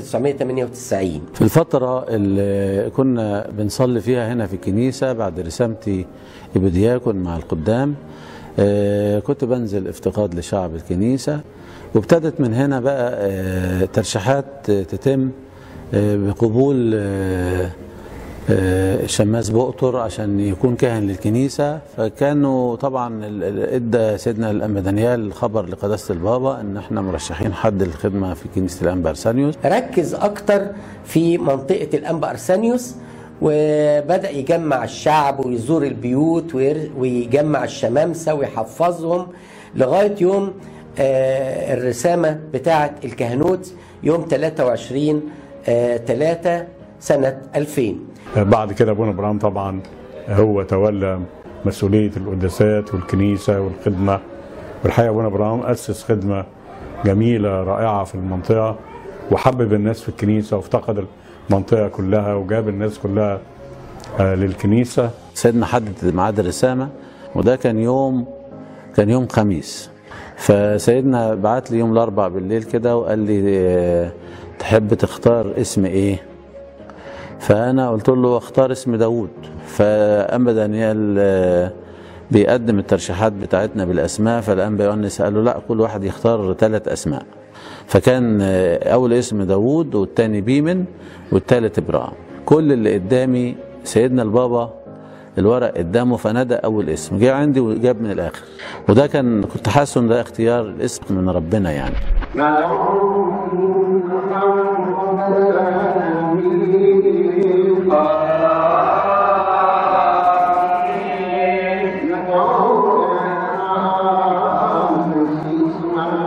1998 في الفترة اللي كنا بنصلي فيها هنا في الكنيسة بعد رسامتي إبدياكون مع القدام آه، كنت بنزل افتقاد لشعب الكنيسة وابتدت من هنا بقى آه، ترشيحات تتم آه، بقبول آه، آه، شماس بؤطر عشان يكون كاهن للكنيسة فكانوا طبعا ال- ال- ادى سيدنا الأنبا دانيال خبر لقداسة البابا ان احنا مرشحين حد للخدمة في كنيسة الأنبا أرسانيوس ركز اكتر في منطقه الانبا ارسانيوس وبدا يجمع الشعب ويزور البيوت وير- ويجمع الشمامسه ويحفظهم لغايه يوم آه، الرسامه بتاعه الكهنوت يوم 23 3 سنه 2000 بعد كده ابونا ابراهيم طبعا هو تولى مسؤوليه القداسات والكنيسه والخدمه والحقيقه ابونا ابراهيم اسس خدمه جميله رائعه في المنطقه وحبب الناس في الكنيسه وافتقد المنطقه كلها وجاب الناس كلها آه، للكنيسه سيدنا حدد ميعاد الرسامة وده كان يوم كان يوم خميس فسيدنا بعت لي يوم الأربع بالليل كده وقال لي آه، تحب تختار اسم ايه فأنا قلت له اختار اسم داوود فأنبا دانيال آه، بيقدم الترشيحات بتاعتنا بالأسماء فالأنبا يونس قال له لا كل واحد يختار ثلاث أسماء فكان آه، أول اسم داوود والتاني بيمن والتالت إبراهيم كل اللي قدامي سيدنا البابا الورق قدامه فنادى اول اسم جه عندي وجاب من الاخر وده كان كنت حاسس ان ده اختيار الاسم من ربنا يعني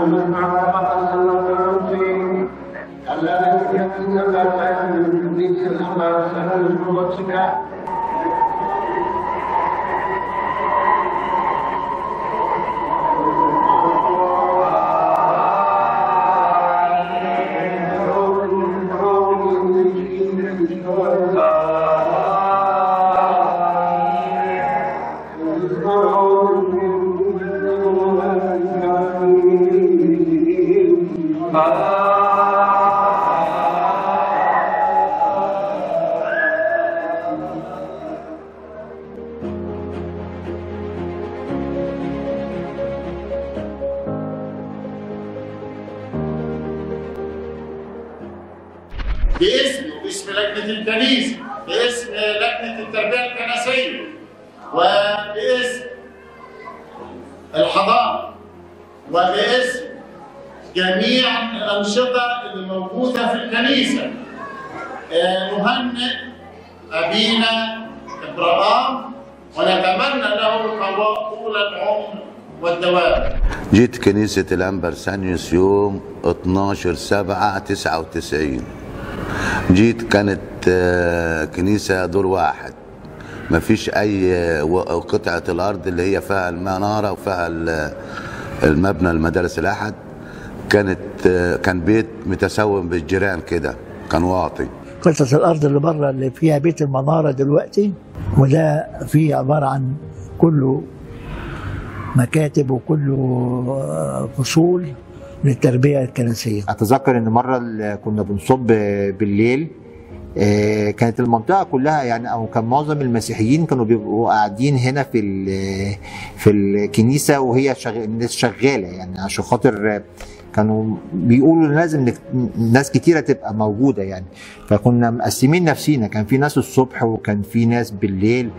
باسمي وباسم لجنة الكنيسة باسم لجنة التربية الكنسية وباسم الحضانة وباسم جميع الأنشطة اللي موجودة في الكنيسة آه، نهنئ أبينا إبراهام ونتمنى له طول العمر والدوام جيت كنيسة الأنبر سانيوس يوم 12 7 99 جيت كانت آه، كنيسة دور واحد ما فيش أي آه، و- قطعة الأرض اللي هي فيها المنارة وفيها ال- المبنى المدارس الأحد كانت آه، كان بيت متسوم بالجيران كده كان واطي قطعة الأرض اللي بره اللي فيها بيت المنارة دلوقتي وده فيه عبارة عن كله مكاتب وكله آه، فصول للتربية الكنسية اتذكر ان مره ال- كنا بنصب بالليل آه، كانت المنطقه كلها يعني او كان معظم المسيحيين كانوا بيبقوا قاعدين هنا في ال- في الكنيسه وهي شغ... الناس شغاله يعني عشان خاطر آه، كانوا بيقولوا إن لازم نك... ناس كتيره تبقى موجوده يعني فكنا مقسمين نفسينا كان في ناس الصبح وكان في ناس بالليل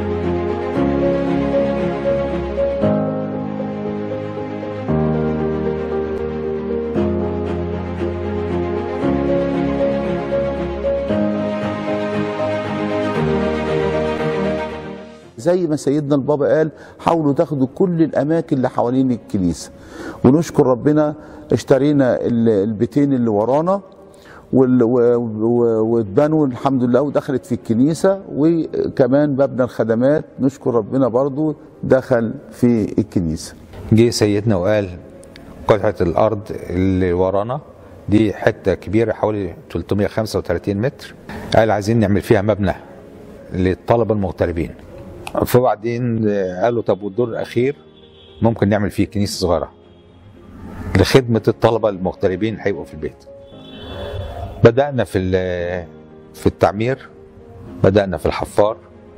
زي ما سيدنا البابا قال حاولوا تاخدوا كل الاماكن اللي حوالين الكنيسه ونشكر ربنا اشترينا ال- البيتين اللي ورانا وال- و- و- واتبنوا الحمد لله ودخلت في الكنيسه وكمان مبنى الخدمات نشكر ربنا برضو دخل في الكنيسه جه سيدنا وقال قطعة الأرض اللي ورانا دي حتة كبيرة حوالي 335 متر قال عايزين نعمل فيها مبنى للطلبة المغتربين فبعدين قالوا طب والدور الأخير ممكن نعمل فيه كنيسة صغيرة لخدمة الطلبة المغتربين هيبقوا في البيت بدأنا في ال- في التعمير بدأنا في الحفار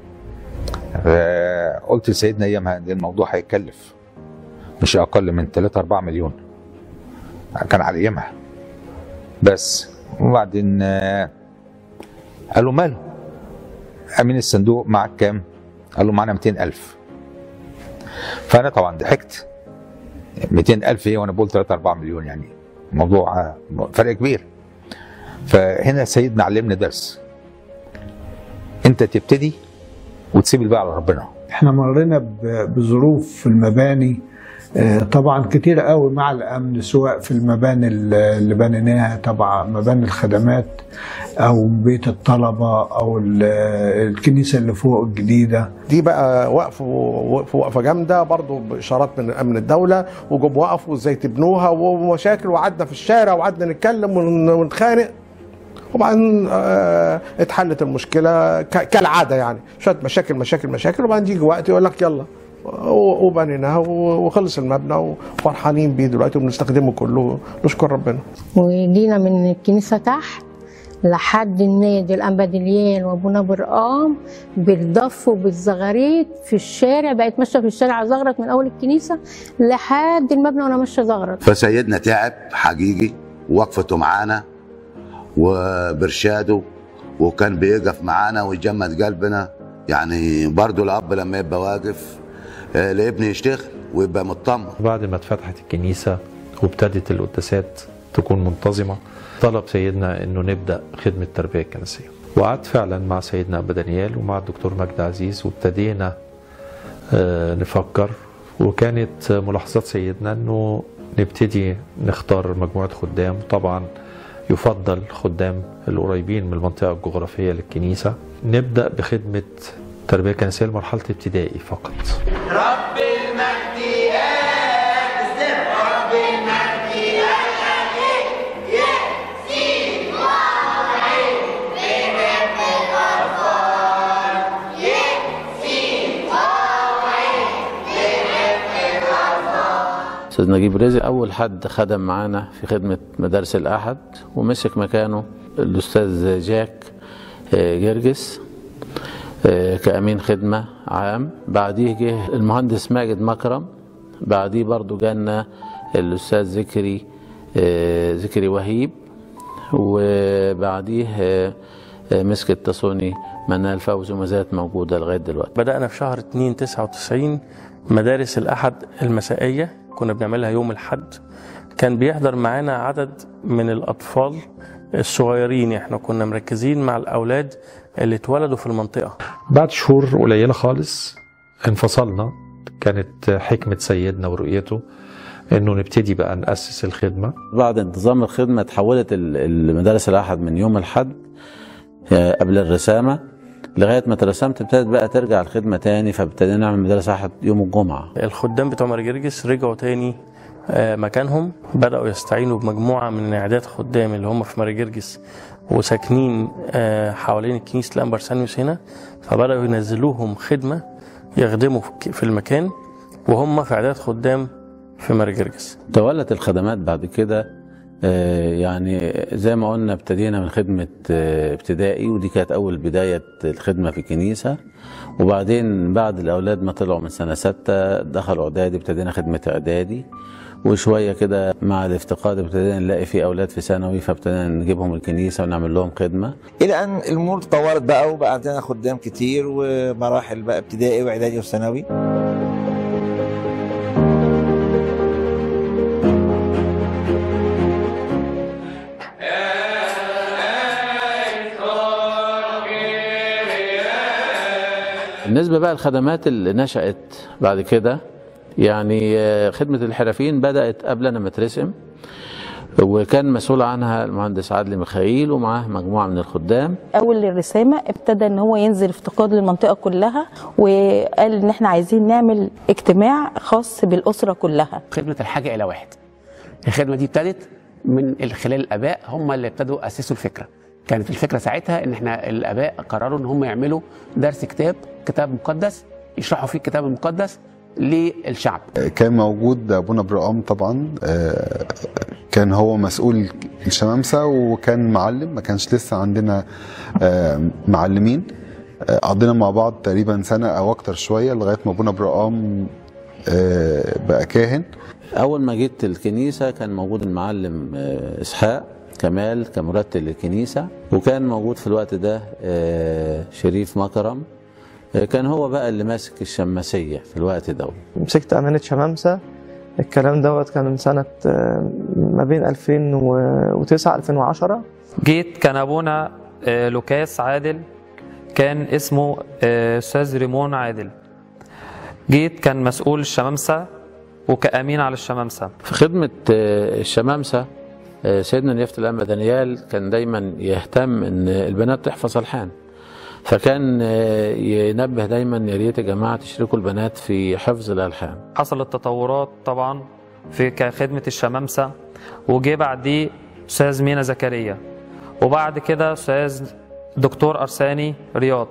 آه، قلت لسيدنا أيامها إن الموضوع هيكلف مش اقل من 3 4 مليون كان على ايامها بس وبعدين آه، قالوا ماله امين الصندوق معك كام قال له معانا 200 الف فانا طبعا ضحكت 200 الف ايه وانا بقول 3 4 مليون يعني موضوع آه، فرق كبير فهنا سيدنا علمنا درس انت تبتدي وتسيب الباقي على ربنا احنا مرينا ب- بظروف في المباني آه، طبعا كتير قوي مع الامن سواء في المباني ال- اللي بنيناها طبعا مباني الخدمات او بيت الطلبه او ال- الكنيسه اللي فوق الجديده دي بقى وقفوا وقفوا وقفه جامده برضو باشارات من امن الدوله وجم وقفوا ازاي تبنوها ومشاكل وقعدنا في الشارع وقعدنا نتكلم ون- ونتخانق وبعدين آه، اتحلت المشكله ك- كالعاده يعني شويه مشاكل مشاكل مشاكل وبعدين يجي وقت يقول لك يلا و- وبنيناها و- وخلص المبنى وفرحانين بيه دلوقتي وبنستخدمه كله نشكر ربنا وجينا من الكنيسة تحت لحد النادي الأنبادليان وأبونا برقام بالضف وبالزغاريت في الشارع بقيت ماشية في الشارع زغرت من أول الكنيسة لحد المبنى وأنا ماشية زغرت فسيدنا تعب حقيقي وقفته معانا وبرشاده وكان بيقف معانا ويجمد قلبنا يعني برضو الاب لما يبقى واقف آه، لابنه يشتغل ويبقى مطمن بعد ما اتفتحت الكنيسة وابتدت القداسات تكون منتظمة طلب سيدنا انه نبدا خدمه التربيه الكنسيه وقعدت فعلا مع سيدنا ابا دانيال ومع الدكتور مجدي عزيز وابتدينا آه، نفكر وكانت ملاحظات سيدنا انه نبتدي نختار مجموعة خدام طبعا يفضل خدام القريبين من المنطقة الجغرافية للكنيسة نبدأ بخدمة تربية كنسية لمرحلة ابتدائي فقط رب المجد يأذن رب المجد يأذن يأتي موعد بمجد الأطفال يأتي موعد بمجد الأطفال استاذ نجيب رزق اول حد خدم معانا في خدمه مدارس الاحد ومسك مكانه الاستاذ جاك آه، جرجس آه، كامين خدمه عام بعديه جه المهندس ماجد مكرم بعديه برضو جانا الاستاذ ذكري آه، ذكري وهيب وبعديه آه، آه، مسك التصوني منال فوزي وما زالت موجوده لغايه دلوقتي بدأنا في شهر 2 99 مدارس الأحد المسائية كنا بنعملها يوم الحد كان بيحضر معانا عدد من الأطفال الصغيرين احنا كنا مركزين مع الأولاد اللي اتولدوا في المنطقة بعد شهور قليلة خالص انفصلنا كانت حكمة سيدنا ورؤيته انه نبتدي بقى نأسس الخدمة بعد انتظام الخدمة تحولت ال- المدارس الأحد من يوم الحد آه، قبل الرسامة لغاية ما ترسمت ابتدت بقى ترجع الخدمة تاني فابتدينا نعمل مدارس أحد يوم الجمعة الخدام بتوع مرجرجس رجعوا تاني آه، مكانهم بدأوا يستعينوا بمجموعة من إعداد خدام اللي هم في مرجرجس وساكنين آه، حوالين كنيسة الأمبرسانيوس هنا فبدأوا ينزلوهم خدمة يخدموا في- في المكان وهم في إعداد خدام في مرجرجس تولت الخدمات بعد كده آه، يعني زي ما قلنا ابتدينا من خدمة آه، ابتدائي ودي كانت أول بداية الخدمة في الكنيسة وبعدين بعد الأولاد ما طلعوا من سنة ستة دخلوا إعدادي ابتدينا خدمة إعدادي وشوية كده مع الافتقاد ابتدينا نلاقي في أولاد في ثانوي فابتدينا نجيبهم الكنيسة ونعمل لهم خدمة الى ان الامور تطورت بقى وبقى عندنا خدام كتير ومراحل بقى ابتدائي واعدادي وثانوي بالنسبة بقى الخدمات اللي نشأت بعد كده يعني آه، خدمة الحرفيين بدأت قبل أنا مترسم وكان مسؤول عنها المهندس عادل ميخائيل ومعاه مجموعة من الخدام اول الرسامه ابتدى ان هو ينزل افتقاد للمنطقه كلها وقال ان احنا عايزين نعمل اجتماع خاص بالاسره كلها خدمة الحاجة إلى واحد الخدمة دي ابتدت من خلال الآباء هم اللي ابتدوا أسسوا الفكرة كانت الفكرة ساعتها إن إحنا الآباء قرروا إن هم يعملوا درس كتاب كتاب مقدس يشرحوا فيه الكتاب المقدس للشعب كان موجود ابونا برقام طبعا آه، كان هو مسؤول الشمامسه وكان معلم ما كانش لسه عندنا آه، معلمين آه، قضينا مع بعض تقريبا سنه او اكتر شويه لغايه ما ابونا برقام آه، بقى كاهن أول ما جيت الكنيسة كان موجود المعلم آه، إسحاق كمال كمرتل للكنيسة وكان موجود في الوقت ده آه، شريف مكرم آه، كان هو بقى اللي ماسك الشماسية في الوقت ده مسكت أمانة شمامسة الكلام دوت كان من سنة آه، ما بين 2009 2010 جيت كان ابونا آه، لوكاس عادل كان اسمه آه، استاذ ريمون عادل جيت كان مسؤول الشمامسه وكامين على الشمامسه في خدمة آه، الشمامسة آه، سيدنا نيافة الأنبا دانيال كان دايما يهتم إن البنات تحفظ ألحان فكان آه، ينبه دايما يا ريت يا جماعة تشركوا البنات في حفظ الألحان حصلت تطورات طبعا في كخدمه الشمامسه وجه بعديه استاذ مينا زكريا وبعد كده استاذ دكتور ارساني رياض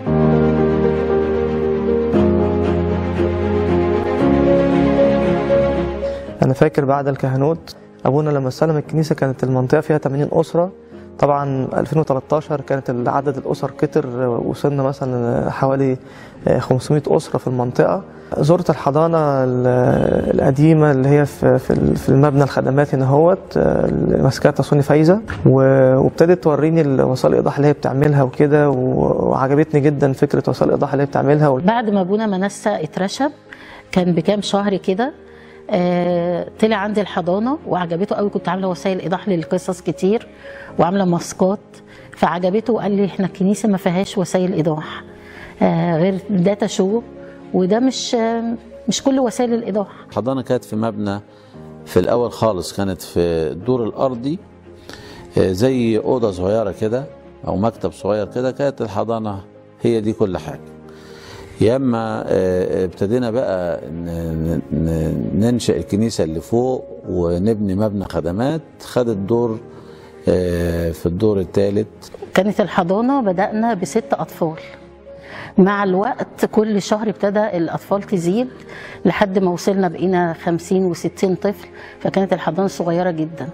أنا فاكر بعد الكهنوت أبونا لما استلم الكنيسة كانت المنطقة فيها 80 أسرة طبعا 2013 كانت عدد الأسر كتر وصلنا مثلا حوالي 500 أسرة في المنطقة زرت الحضانة ال- القديمة اللي هي في في في المبنى الخدمات هنا هوت اللي ماسكاها تصوني فايزة و- وابتدت توريني وسائل الإيضاح اللي هي بتعملها وكده و- وعجبتني جدا فكرة وسائل الإيضاح اللي هي بتعملها بعد ما ابونا منسى اترشب كان بكام شهر كده آه طلع عندي الحضانه وعجبته قوي كنت عامله وسائل ايضاح للقصص كتير وعامله ماسكات فعجبته وقال لي احنا الكنيسه ما فيهاش وسائل ايضاح آه غير داتا شو وده مش آه مش كل وسائل الايضاح الحضانة كانت في مبنى في الأول خالص كانت في الدور الأرضي آه، زي أوضة صغيرة كده أو مكتب صغير كده كانت الحضانة هي دي كل حاجة يا اما آه، ابتدينا بقى ن- ن- ننشئ الكنيسه اللي فوق ونبني مبنى خدمات خدت دور آه، في الدور الثالث كانت الحضانة بدأنا بست أطفال مع الوقت كل شهر ابتدى الأطفال تزيد لحد ما وصلنا بقينا 50 و60 طفل فكانت الحضانة صغيرة جدا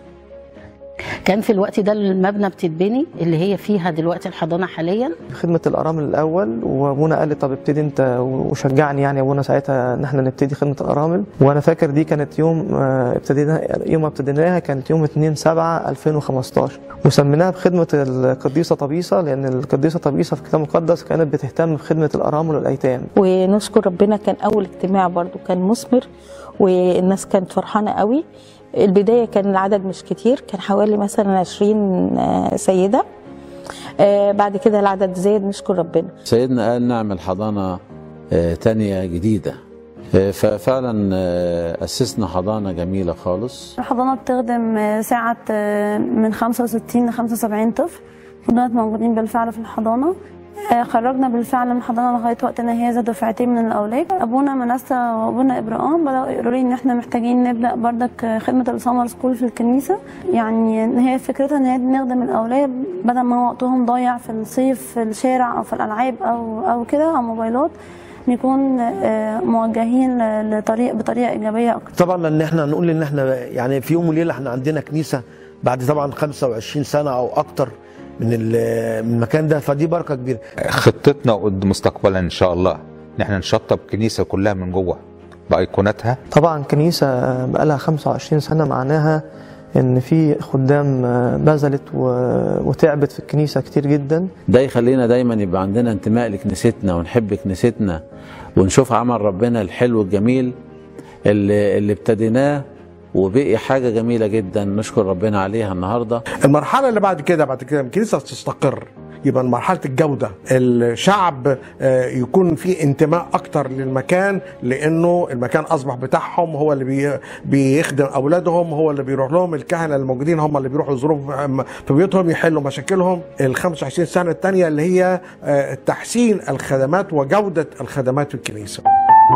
كان في الوقت ده المبنى بتتبني اللي هي فيها دلوقتي الحضانة حاليا خدمة الأرامل الأول وأبونا قال لي طب ابتدي أنت وشجعني يعني أبونا ساعتها إن احنا نبتدي خدمة الأرامل وأنا فاكر دي كانت يوم آه، ابتدينا يوم ما ابتديناها كانت يوم 2 7 2015 وسميناها بخدمة القديسة طبيسة لأن القديسة طبيسة في الكتاب المقدس كانت بتهتم بخدمة الأرامل والأيتام ونشكر ربنا كان اول اجتماع برضو كان مثمر والناس كانت فرحانه قوي البدايه كان العدد مش كتير كان حوالي مثلا 20 آه، سيده آه، بعد كده العدد زاد نشكر ربنا سيدنا قال نعمل حضانه آه، تانية جديده آه، ففعلا آه، أسسنا حضانة جميلة خالص الحضانة بتخدم آه، ساعة آه، من 65 ل 75 طفل فضلت موجودين بالفعل في الحضانة آه، خرجنا بالفعل من الحضانة لغاية وقتنا هذا دفعتين من الأولاد أبونا منسى وأبونا إبراهيم بدأوا يقولوا لي إن إحنا محتاجين نبدأ بردك آه، خدمة السمر سكول في الكنيسة يعني إن هي فكرتها إن هي نخدم الأولاد بدل ما وقتهم ضايع في الصيف في الشارع أو في الألعاب أو أو كده أو موبايلات نكون آه، موجهين ل- لطريق بطريقة إيجابية أكتر طبعا لان احنا هنقول ان احنا يعني في يوم وليله احنا عندنا كنيسه بعد طبعا 25 سنه او اكتر من ال- من المكان ده فدي بركه كبيره خطتنا قد مستقبلا ان شاء الله ان احنا نشطب كنيسه كلها من جوه بايقوناتها طبعا كنيسة بقالها 25 سنة معناها إن في خدام بذلت و- وتعبت في الكنيسة كتير جدا ده يخلينا دايما يبقى عندنا انتماء لكنيستنا ونحب كنيستنا ونشوف عمل ربنا الحلو الجميل اللي, اللي ابتديناه وبقي حاجة جميلة جدا نشكر ربنا عليها النهاردة المرحله اللي بعد كده بعد كده الكنيسه تستقر يبقى مرحله الجوده الشعب آه، يكون في انتماء اكتر للمكان لانه المكان اصبح بتاعهم هو اللي بي بيخدم اولادهم هو اللي بيروح لهم الكهنه الموجودين هم اللي بيروحوا يزوروهم في بيوتهم يحلوا مشاكلهم ال 25 سنه الثانيه اللي هي آه، تحسين الخدمات وجوده الخدمات في الكنيسه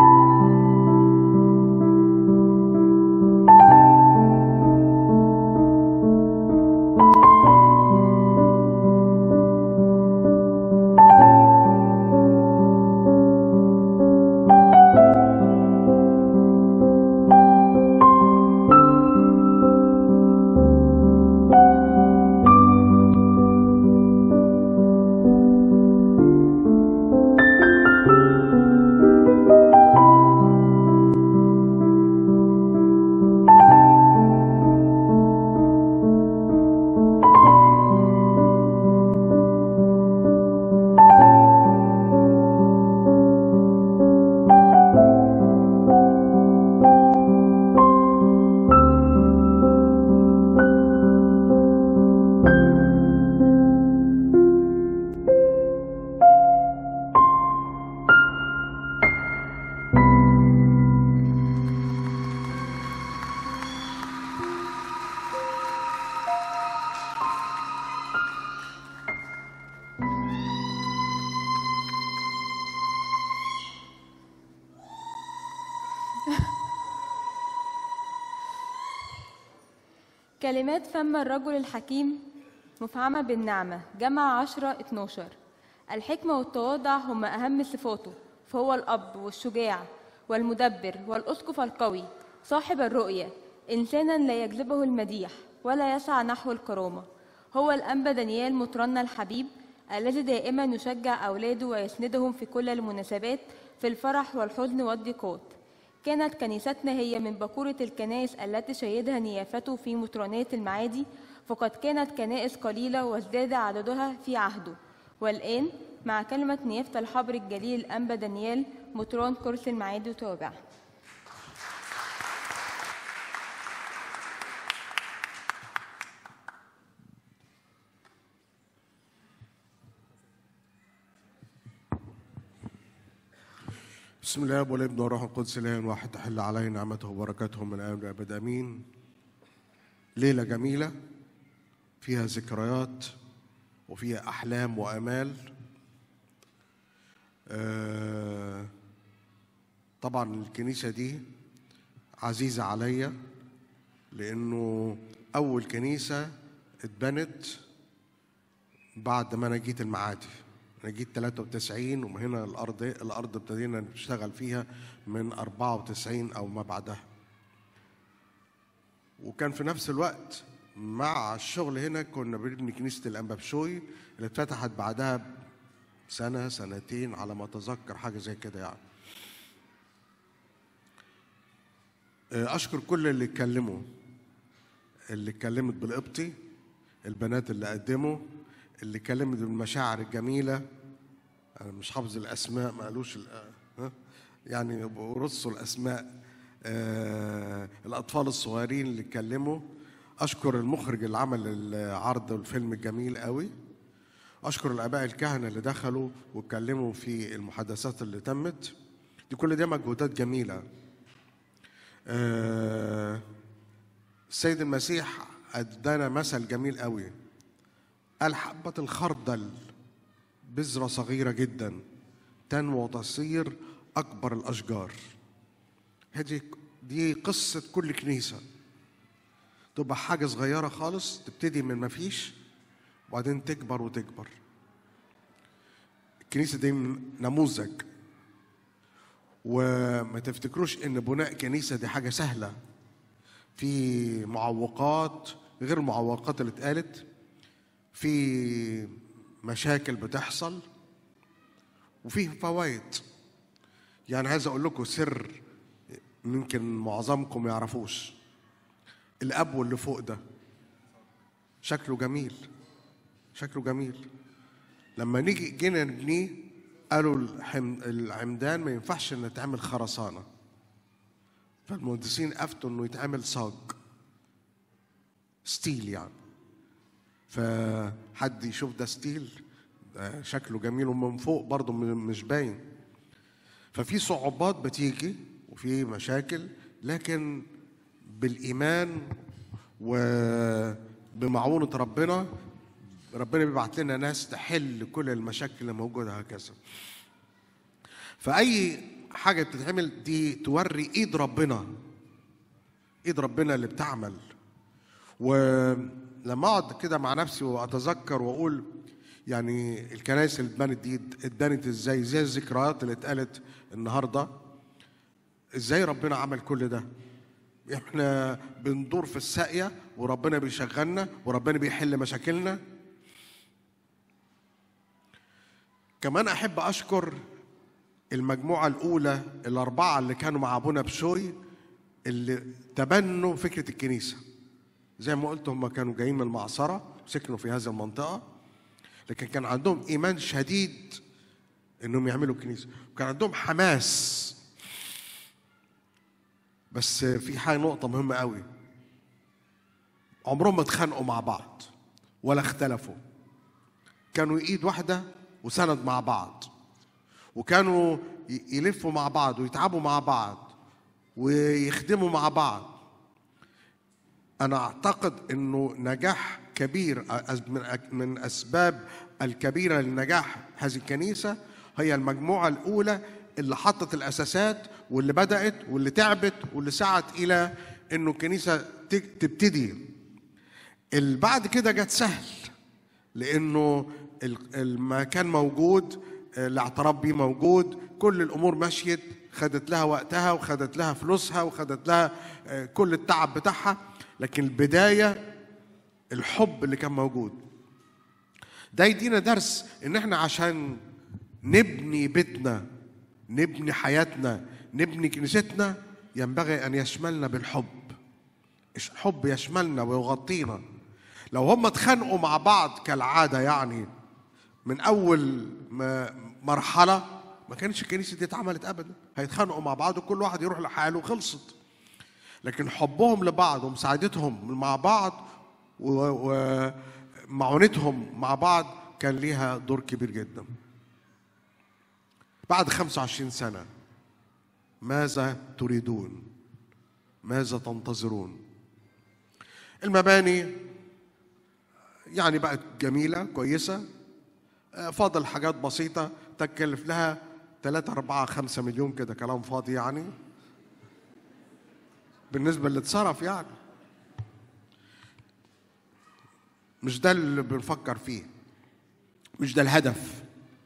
كلمات فم الرجل الحكيم مفعمة بالنعمة جمع عشرة اتناشر الحكمة والتواضع هما أهم صفاته فهو الأب والشجاع والمدبر والأسقف القوي صاحب الرؤية إنسانا لا يجلبه المديح ولا يسعى نحو الكرامة هو الأنبا دانيال مطرنا الحبيب الذي دائما يشجع أولاده ويسندهم في كل المناسبات في الفرح والحزن والضيقات كانت كنيستنا هي من بكورة الكنائس التي شيدها نيافته في مطرانات المعادي فقد كانت كنائس قليلة وازداد عددها في عهده والآن مع كلمة نيافة الحبر الجليل الأنبا دانيال مطران كرسي المعادي وتوابع بسم الله والابن والروح القدس اله واحد تحل علينا نعمته وبركاته من الان والابد امين ليلة جميلة فيها ذكريات وفيها أحلام وآمال آه، طبعا الكنيسة دي عزيزة عليا لأنه أول كنيسة اتبنت بعد ما أنا جيت المعادي أنا جيت 93 ومن هنا الأرض الأرض ابتدينا نشتغل فيها من 94 أو ما بعدها وكان في نفس الوقت مع الشغل هنا كنا بنبني كنيسة الأنبابشوي اللي اتفتحت بعدها سنة سنتين على ما أتذكر حاجة زي كده يعني أشكر كل اللي اتكلموا اللي اتكلمت بالقبطي البنات اللي قدموا اللي اتكلمت بالمشاعر الجميلة أنا مش حافظ الأسماء ما قالوش ال- ها؟ يعني يبقوا رصوا الأسماء آه الأطفال الصغيرين اللي اتكلموا أشكر المخرج اللي عمل العرض والفيلم الجميل قوي أشكر الآباء الكهنة اللي دخلوا واتكلموا في المحادثات اللي تمت دي كل دي مجهودات جميلة آه السيد المسيح ادانا مثل جميل قوي قال حبة الخردل بذرة صغيرة جدا تنمو وتصير أكبر الأشجار هذه دي قصة كل كنيسة تبقى حاجة صغيرة خالص تبتدي من مفيش وبعدين تكبر وتكبر الكنيسة دي نموذج وما تفتكروش ان بناء كنيسة دي حاجة سهلة في معوقات غير المعوقات اللي اتقالت في مشاكل بتحصل وفي فوائد يعني عايز اقول لكم سر يمكن معظمكم ما يعرفوش الاب واللي فوق ده شكله جميل شكله جميل لما نيجي جينا نبنيه قالوا الحم... العمدان ما ينفعش ان تعمل خرسانه فالمهندسين افتوا انه يتعمل صاج ستيل يعني فحد يشوف ده ستيل ده شكله جميل ومن فوق برضه م- مش باين ففي صعوبات بتيجي وفي مشاكل لكن بالايمان وبمعونه ربنا ربنا بيبعت لنا ناس تحل كل المشاكل اللي موجوده هكذا فاي حاجه بتتعمل دي توري ايد ربنا ايد ربنا اللي بتعمل ولما اقعد كده مع نفسي واتذكر واقول يعني الكنائس اللي اتبنت دي اتبنت ازاي زي الذكريات اللي اتقالت النهارده ازاي ربنا عمل كل ده احنا بندور في الساقيه وربنا بيشغلنا وربنا بيحل مشاكلنا كمان احب اشكر المجموعه الاولى الاربعه اللي كانوا مع ابونا بشوي اللي تبنوا فكره الكنيسه زي ما قلت هم كانوا جايين من المعصره سكنوا في هذه المنطقه لكن كان عندهم ايمان شديد انهم يعملوا كنيسه وكان عندهم حماس بس في حاجه نقطه مهمه قوي عمرهم ما اتخانقوا مع بعض ولا اختلفوا كانوا ايد واحده وسند مع بعض وكانوا ي- يلفوا مع بعض ويتعبوا مع بعض ويخدموا مع بعض انا اعتقد انه نجاح كبير أز- من أك- من اسباب الكبيره لنجاح هذه الكنيسه هي المجموعه الاولى اللي حطت الاساسات واللي بدات واللي تعبت واللي سعت الى انه الكنيسه ت- تبتدي اللي بعد كده جت سهل لانه ال- المكان موجود الاعتراف بيه موجود كل الامور مشيت خدت لها وقتها وخدت لها فلوسها وخدت لها آه، كل التعب بتاعها لكن البدايه الحب اللي كان موجود ده يدينا درس ان احنا عشان نبني بيتنا نبني حياتنا نبني كنيستنا ينبغي ان يشملنا بالحب الحب يشملنا ويغطينا لو هم اتخانقوا مع بعض كالعاده يعني من اول ما مرحله ما كانش الكنيسه دي اتعملت ابدا هيتخانقوا مع بعض وكل واحد يروح لحاله وخلصت لكن حبهم لبعض ومساعدتهم مع بعض و- ومعونتهم مع بعض كان ليها دور كبير جدا بعد 25 سنة ماذا تريدون ماذا تنتظرون المباني يعني بقت جميلة كويسة آه، فاضل حاجات بسيطة تكلف لها 3 4 5 مليون كده كلام فاضي يعني بالنسبة اللي اتصرف يعني مش ده اللي بنفكر فيه مش ده الهدف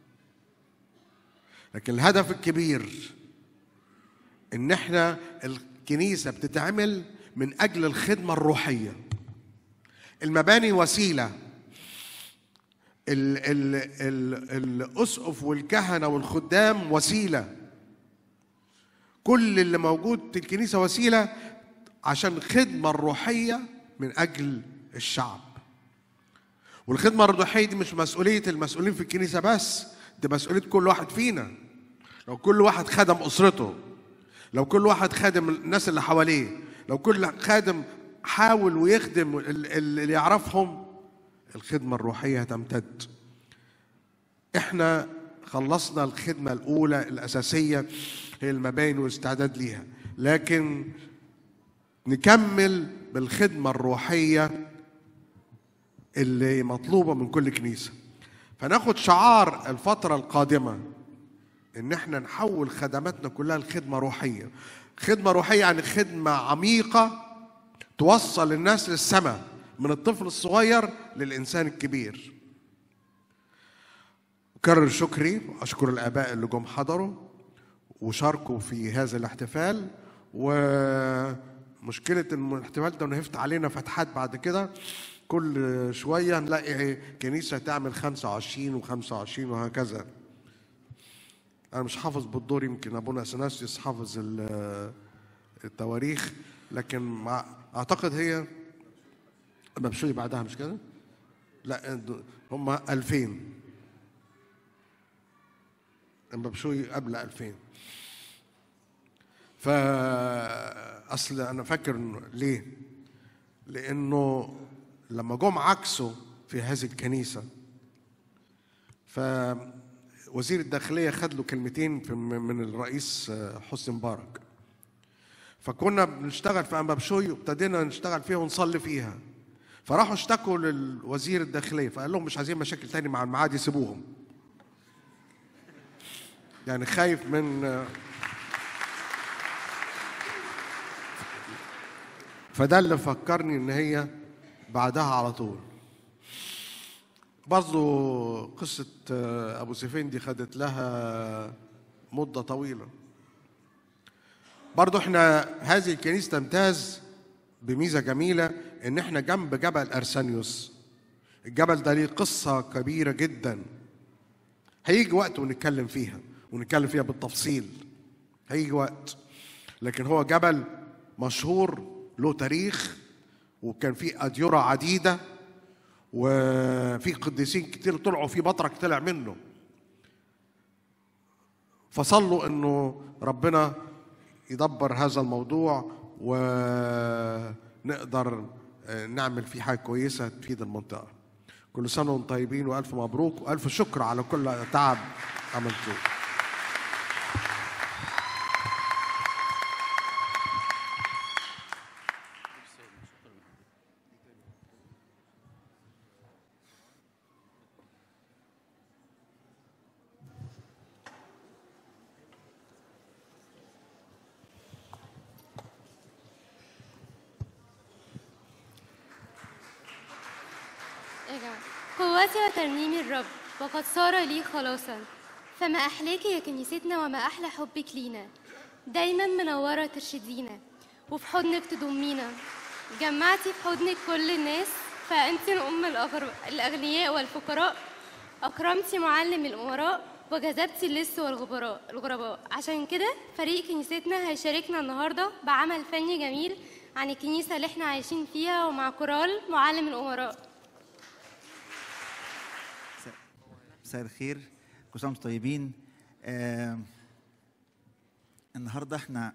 لكن الهدف الكبير ان احنا الكنيسه بتتعمل من اجل الخدمه الروحيه المباني وسيله ال ال ال الاسقف والكهنه والخدام وسيله كل اللي موجود في الكنيسه وسيله عشان الخدمه الروحيه من اجل الشعب والخدمه الروحيه دي مش مسؤوليه المسؤولين في الكنيسه بس دي مسؤوليه كل واحد فينا لو كل واحد خدم اسرته لو كل واحد خادم الناس اللي حواليه لو كل خادم حاول ويخدم ال- ال- اللي يعرفهم الخدمة الروحية هتمتد احنا خلصنا الخدمة الأولى الأساسية هي المباني والاستعداد ليها لكن نكمل بالخدمة الروحية اللي مطلوبة من كل كنيسة فناخد شعار الفترة القادمة ان احنا نحول خدماتنا كلها لخدمه روحيه خدمه روحيه يعني خدمه عميقه توصل الناس للسماء من الطفل الصغير للانسان الكبير أكرر شكري وأشكر الآباء اللي جم حضروا وشاركوا في هذا الاحتفال ومشكلة إن الاحتفال ده إنه هيفتح علينا فتحات بعد كده كل شوية نلاقي كنيسة تعمل 25 و25 وهكذا انا مش حافظ بالدور يمكن ابونا اثناسيوس حافظ ال- التواريخ لكن مع اعتقد هي مبشوي بعدها مش كده؟ لا د- هم 2000 مبشوي قبل 2000 فاصل انا فاكر إنه ليه؟ لانه لما جم عكسوا في هذه الكنيسه ف وزير الداخلية خد له كلمتين في- من الرئيس حسني مبارك فكنا بنشتغل في أنبابشوي وابتدينا نشتغل فيها ونصلي فيها فراحوا اشتكوا للوزير الداخلية فقال لهم مش عايزين مشاكل تاني مع المعادي سيبوهم يعني خايف من فده اللي فكرني ان هي بعدها على طول برضو قصة آه، أبو سيفين دي خدت لها مدة طويلة برضو احنا هذه الكنيسة تمتاز بميزة جميلة ان احنا جنب جبل أرسانيوس الجبل ده ليه قصة كبيرة جدا هيجي وقت ونتكلم فيها ونتكلم فيها بالتفصيل هيجي وقت لكن هو جبل مشهور له تاريخ وكان فيه أديرة عديدة وفي قديسين كتير طلعوا في بطرك طلع منه فصلوا انه ربنا يدبر هذا الموضوع ونقدر آه، نعمل فيه حاجه كويسه تفيد المنطقه كل سنه وانتم طيبين والف مبروك والف شكر على كل تعب عملتوه يا جماعة قوتي وترنيم الرب وقد صار لي خلاصا فما أحلاك يا كنيستنا وما أحلى حبك لينا دايما منورة ترشدينا وفي حضنك تضمينا جمعتي في حضنك كل الناس فأنت أم الأغر- الأغنياء والفقراء أكرمتي معلم الأمراء وجذبتي اللص والغبراء الغرباء عشان كده فريق كنيستنا هيشاركنا النهارده بعمل فني جميل عن الكنيسة اللي احنا عايشين فيها ومع كورال معلم الأمراء مساء الخير كل سنه وانتم طيبين آه النهارده احنا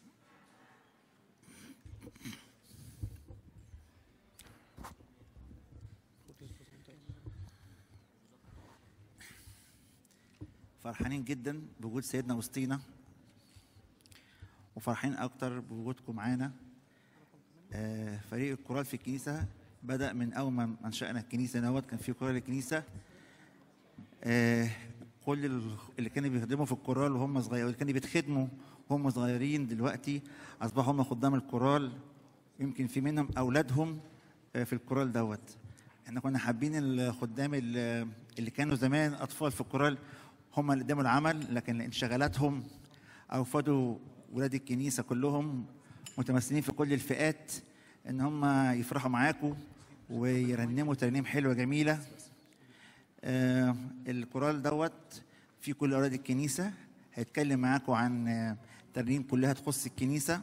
فرحانين جدا بوجود سيدنا وسطينا وفرحانين اكتر بوجودكم معانا آه، فريق الكورال في الكنيسة بدأ من أول ما أنشأنا الكنيسة دوت كان في كورال الكنيسة آه، كل ال- اللي كانوا بيخدموا في الكورال وهم صغيرين اللي كانوا بيتخدموا وهم صغيرين دلوقتي أصبحوا هم خدام الكورال يمكن في منهم أولادهم آه، في الكورال دوت احنا كنا حابين الخدام ال- اللي كانوا زمان أطفال في الكورال هم اللي قدموا العمل لكن انشغالاتهم أوفدوا ولاد الكنيسة كلهم متمثلين في كل الفئات ان هم يفرحوا معاكم ويرنموا ترنيم حلوه جميله آه الكورال دوت في كل اولاد الكنيسه هيتكلم معاكم عن آه، ترنيم كلها تخص الكنيسه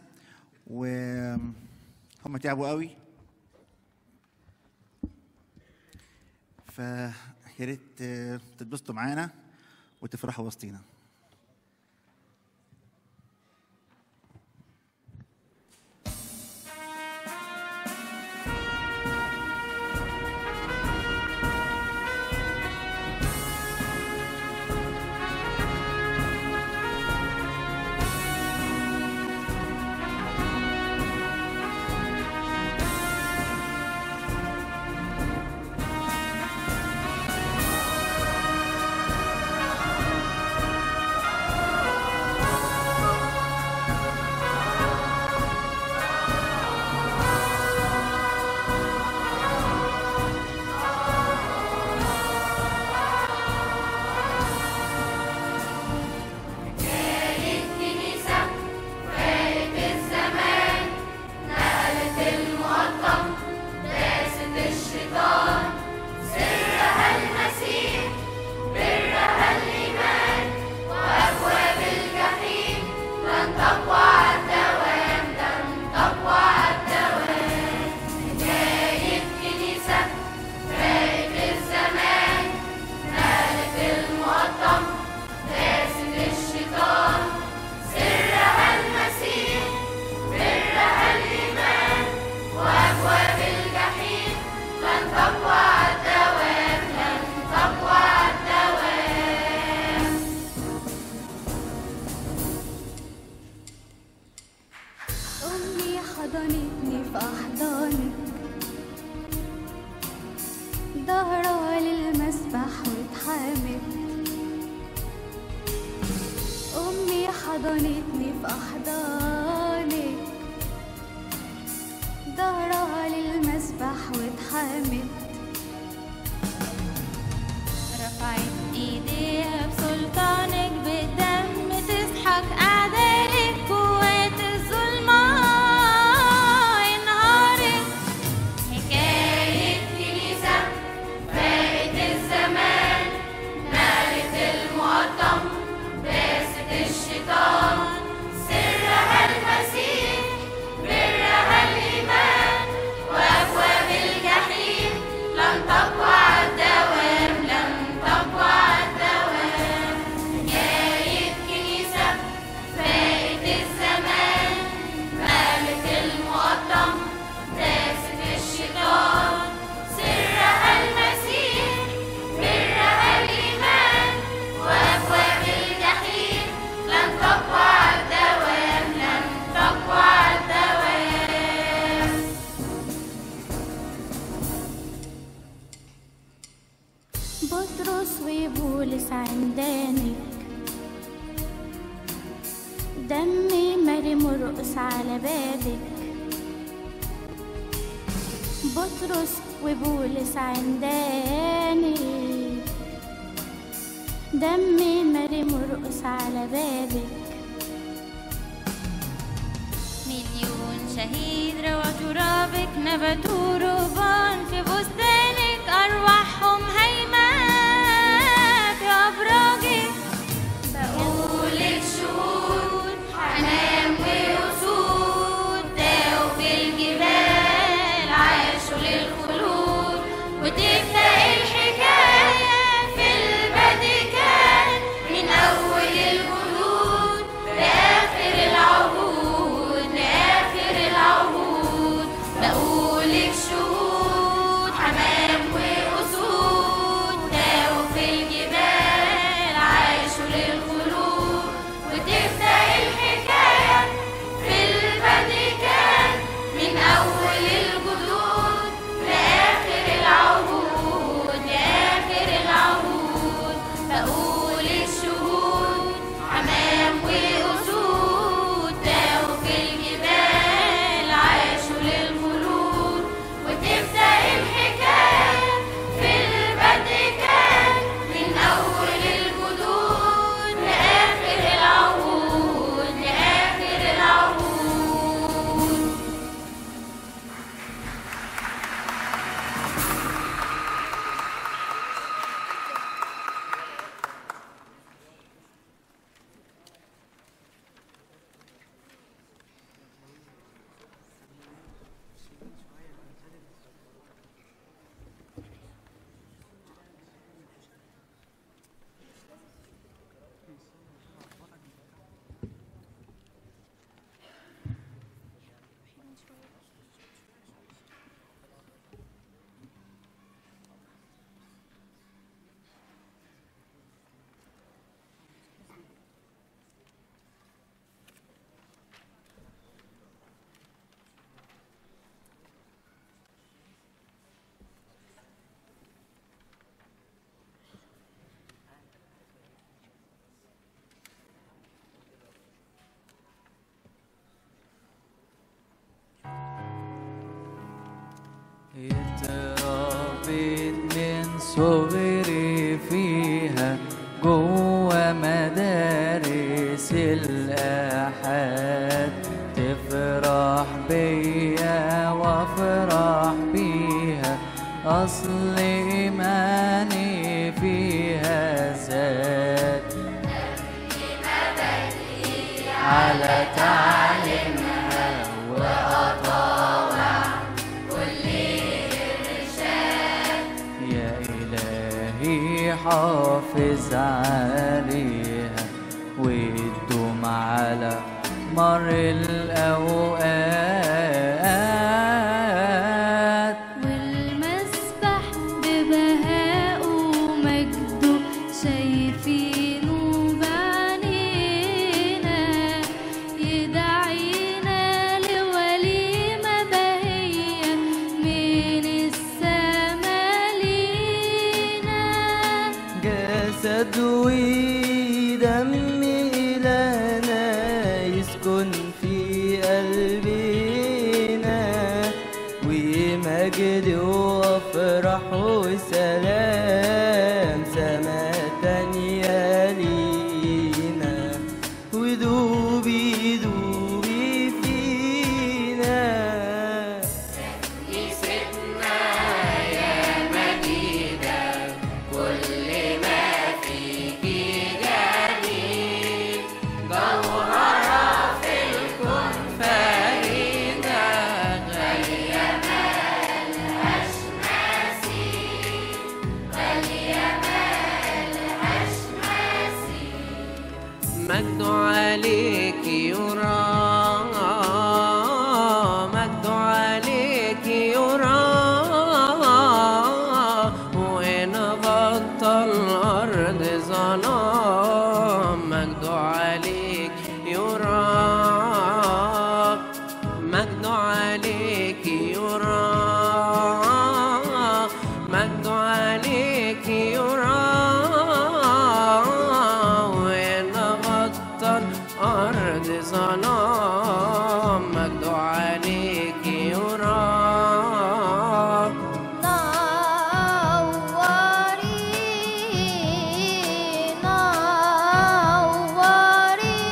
وهم تعبوا قوي فيا ريت آه، تتبسطوا معانا وتفرحوا وسطينا كانت كنيسة فاقت الزمان نقلت المقطم داست الشيطان سرها المسيح برها الإيمان وأبواب الجحيم لن تقوى على الدوام لن تقوى على الدوام حكاية كنيسة فاقت الزمان نقلت المقطم داست الشيطان سرها المسيح برها الإيمان وأبواب الجحيم لن تقوى على الدوام لن تقوى على الدوام أمي حضنتني في أحضانك ظهرها للمسبح واتحامت أمي حضنتني في أحضانك ظهرها للمسبح واتحامت رفعت ايديها بسلطانك بالدم تسحق اعدائك قوات الظلمة انهارت حكاية كنيسة فاقت الزمان نقلت المقطم داست الشيطان سرها المسيح برها الإيمان وأبواب الجحيم لن تقوى على الدوام لن تقوى على الدوام حكاية كنيسة فاقت الزمان نقلت المقطم داست الشيطان سرها المسيح برها الإيمان وأبواب الجحيم لن تقوى على الدوام لن تقوى على الدوام بطرس وبولس عندانك دمي ماري مرقص على بابك بطرس وبولس عندانك دمي ماري مرقص على بابك مليون شهيد روى ترابك نبتوا رهبان في بستانك أرواحهم هايمة في أبراجك بقولك شهود حمام وأسود تاهوا في الجبال عاشوا للخلود وتبدأ الحكاية في الفاتيكان من أول الجنود لآخر العهود لآخر العهود بقولك شهود حمام وأسود تاهوا في الجبال عاشوا للخلود وتبدأ الحكاية في الفاتيكان من أول اتربيت من صغري فيها جوه مدارس الآحاد تفرح بيا وافرح بيها أصل إيماني فيها زاد على تعليمها وأطاوع كل إرشاد يا إلهي حافظ عليها والدم على مر الأوقات والمسبح ببهاء ومجده شايفينه بعينينا يدعينا لوليمة بهية من السما لينا جسد ودم إلهنا يسكن في قلبنا ومجد وافرح وسلام سما تانية لينا ودوبي دوبي فينا كنيستنا يا مدينة كل ما فيكي جميل جوهرة في الكون فريدة غالية ملهاش مثيل غالية ملهاش مثيل مجد عليك يرى مجد عليك يرى وإن غطى الأرض ظلام مجد عليك يرى مجد عليك يرى مجد عليك يرى وإن غطى الأرض ظلام مجد عليك يرى نوري نوري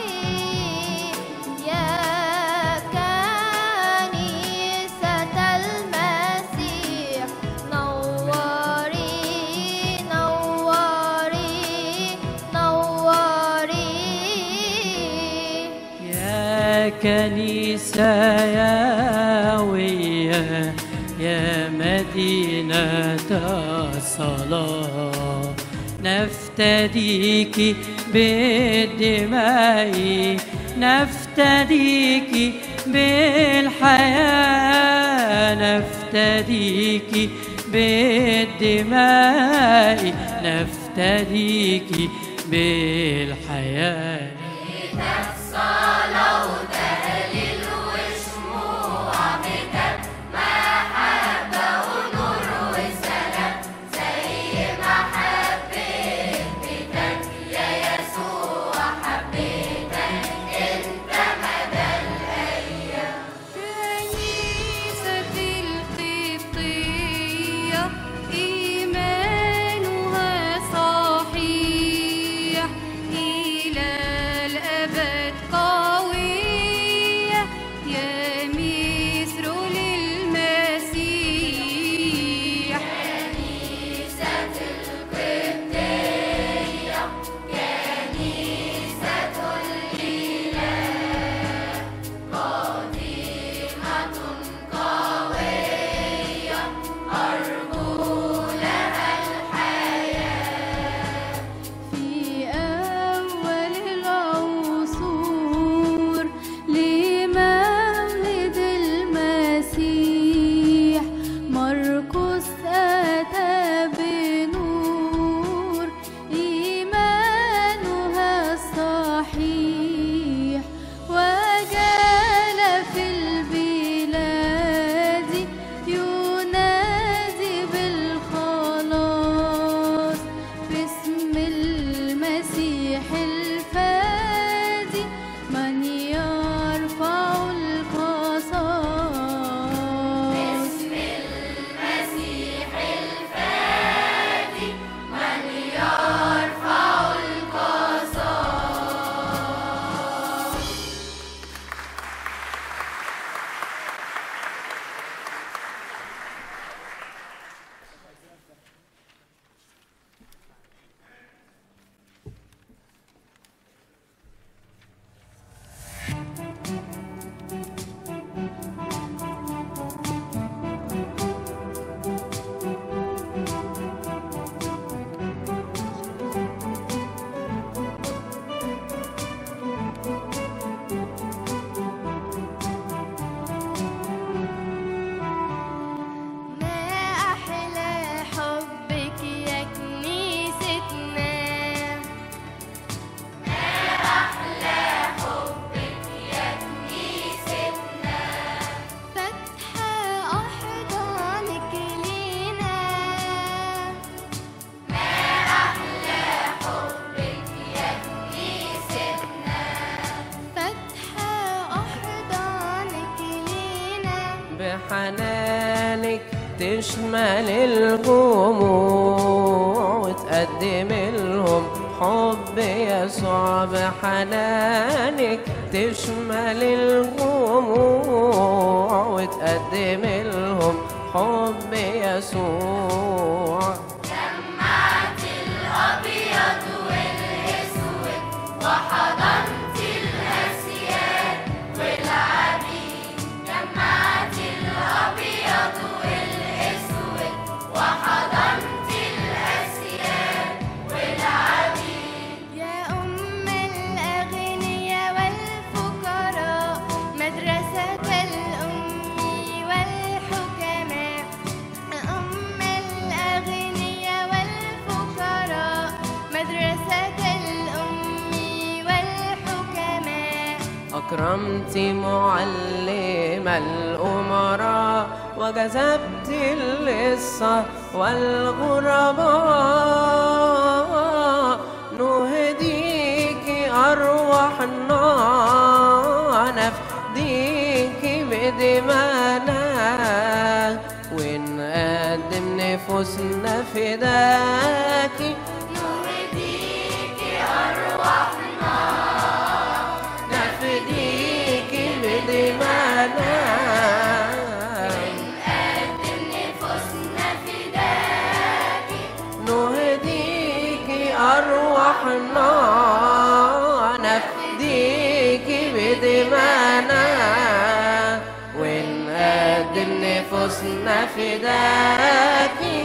يا كنيسة المسيح نوري نوري نوري يا كنيسة ياوية يا مدينة الصلاة نفتديك بالدماء نفتديك بالحياة نفتديك بالدماء نفتديك بالحياة الصلاة وتهليل وشموع بكت محبة ونور وسلام زي ما حبيتك يا يسوع حبيتك انت مدى الأيام كنيسة القبطية إيمانها صحيح إلى الأبد قوية يا مصر للمسيح كنيسة القبطية كنيسة الإله قديمة قوية أرجو لها الحياة في أول العصور لمولد المسيح مرقس أتى بنور إيمانها الصحيح وجال في البلاد ينادي بالخلاص باسم المسيح الفادي من يرفع القصاص باسم تشمل الجموع وتقدم لهم حب يسوع بحنانك تشمل الجموع وتقدم لهم حب يسوع جمعت الأبيض والأسود وحضنت الأسياد والعبيد جمعت الأبيض والأسود وحضنت الأسياد والعبيد يا أم الأغنياء والفقراء مدرسة الأم والحكماء أم الأغنياء والفقراء مدرسة الأم والحكماء أكرمت معلم الأمراء وجذبت اللصة والغرباء نهديك أرواحنا نفديك بدمانا ونقدم نفوسنا فداكي نهديك أرواحنا نفديك بدمانا نقدم نفوسنا فداكي نهديك أرواحنا نفديك بدمانا ونقدم نفوسنا فداكي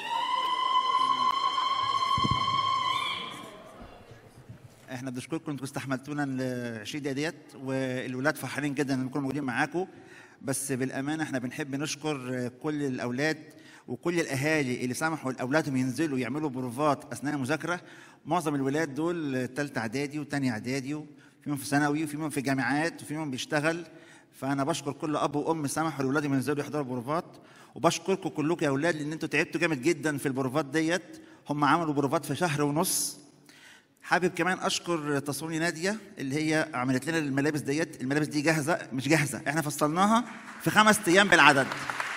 احنا بنشكركم انكم استحملتونا ال 20 دقيقه ديت والولاد فرحانين جدا ان نكون موجودين معاكم بس بالامانه احنا بنحب نشكر كل الاولاد وكل الاهالي اللي سمحوا لاولادهم ينزلوا يعملوا بروفات اثناء المذاكره معظم الولاد دول ثالثه اعدادي وثانيه اعدادي وفيهم في ثانوي وفيهم في جامعات وفيهم بيشتغل فانا بشكر كل اب وام سمحوا لاولادهم ينزلوا يحضروا بروفات وبشكركم كلكم يا اولاد لان انتوا تعبتوا جامد جدا في البروفات ديت هم عملوا بروفات في شهر ونص حابب كمان اشكر تصوني ناديه اللي هي عملت لنا الملابس ديت الملابس دي جاهزه مش جاهزه احنا فصلناها في خمس ايام بالعدد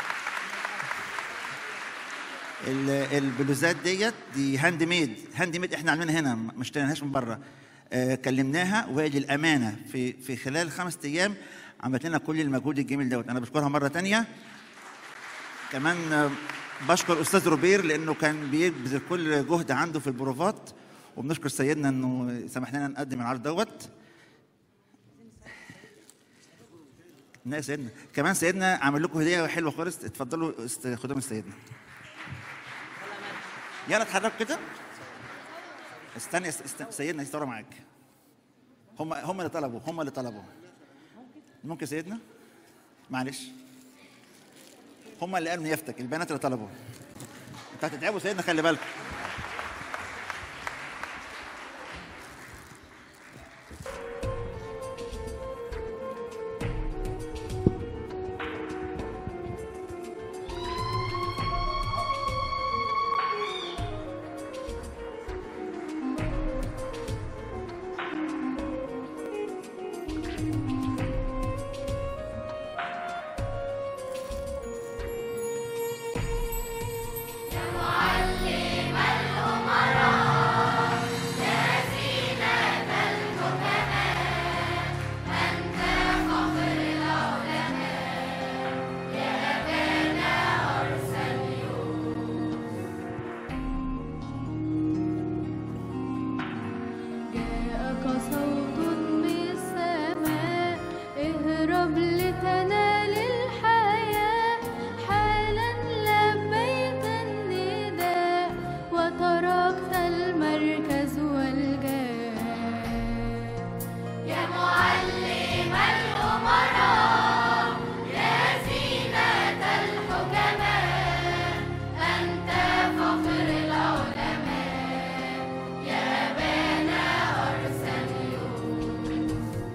ال- البلوزات ديت دي هاند ميد هاند ميد احنا عاملينها هنا ما اشتريناهاش من بره آه كلمناها وهي للامانه في في خلال خمس ايام عملت لنا كل المجهود الجميل دوت انا بشكرها مره تانية كمان آه، بشكر استاذ روبير لانه كان بيبذل كل جهد عنده في البروفات وبنشكر سيدنا انه سمح لنا نقدم العرض دوت لا يا سيدنا كمان سيدنا عامل لكم هديه حلوه خالص اتفضلوا است- خدوها من سيدنا يلا اتحركوا كده استني است... است... سيدنا يستورى معاك هم هم اللي طلبوا هم اللي طلبوا ممكن سيدنا معلش هم اللي قالوا نيافتك البنات اللي طلبوا انت هتتعبوا سيدنا خلي بالك معلم الأمراء يا زينة الحكماء أنت فخر العلماء يا أبانا أرسنيوس جاءك صوت من السماء اهرب لتنال الحياة حالا لبيت النداء وتركت المركز والجاه يا معلم الأمراء يا زينة الحكماء أنت فخر العلماء يا أبانا أرسنيوس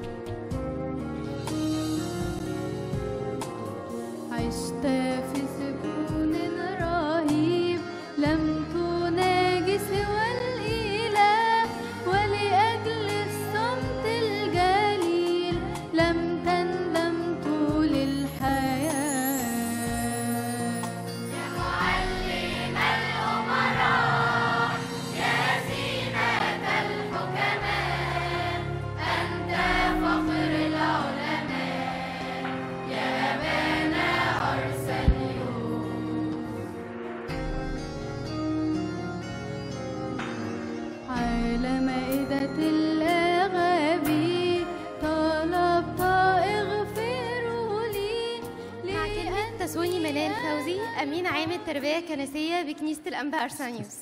عشت في سكون رهيب لم تناجي سوى الإله ولأجل الصمت الجليل لم تندم طول الحياة يا معلم الأمراء يا زينة الحكماء أنت فخر العلماء يا أبانا أرسنيوس على مائدة الأغابي طلبت اغفروا لي مع كلمة تسوني منال فوزي أمين عام التربية الكنسية بكنيسة الأنبا أرسانيوس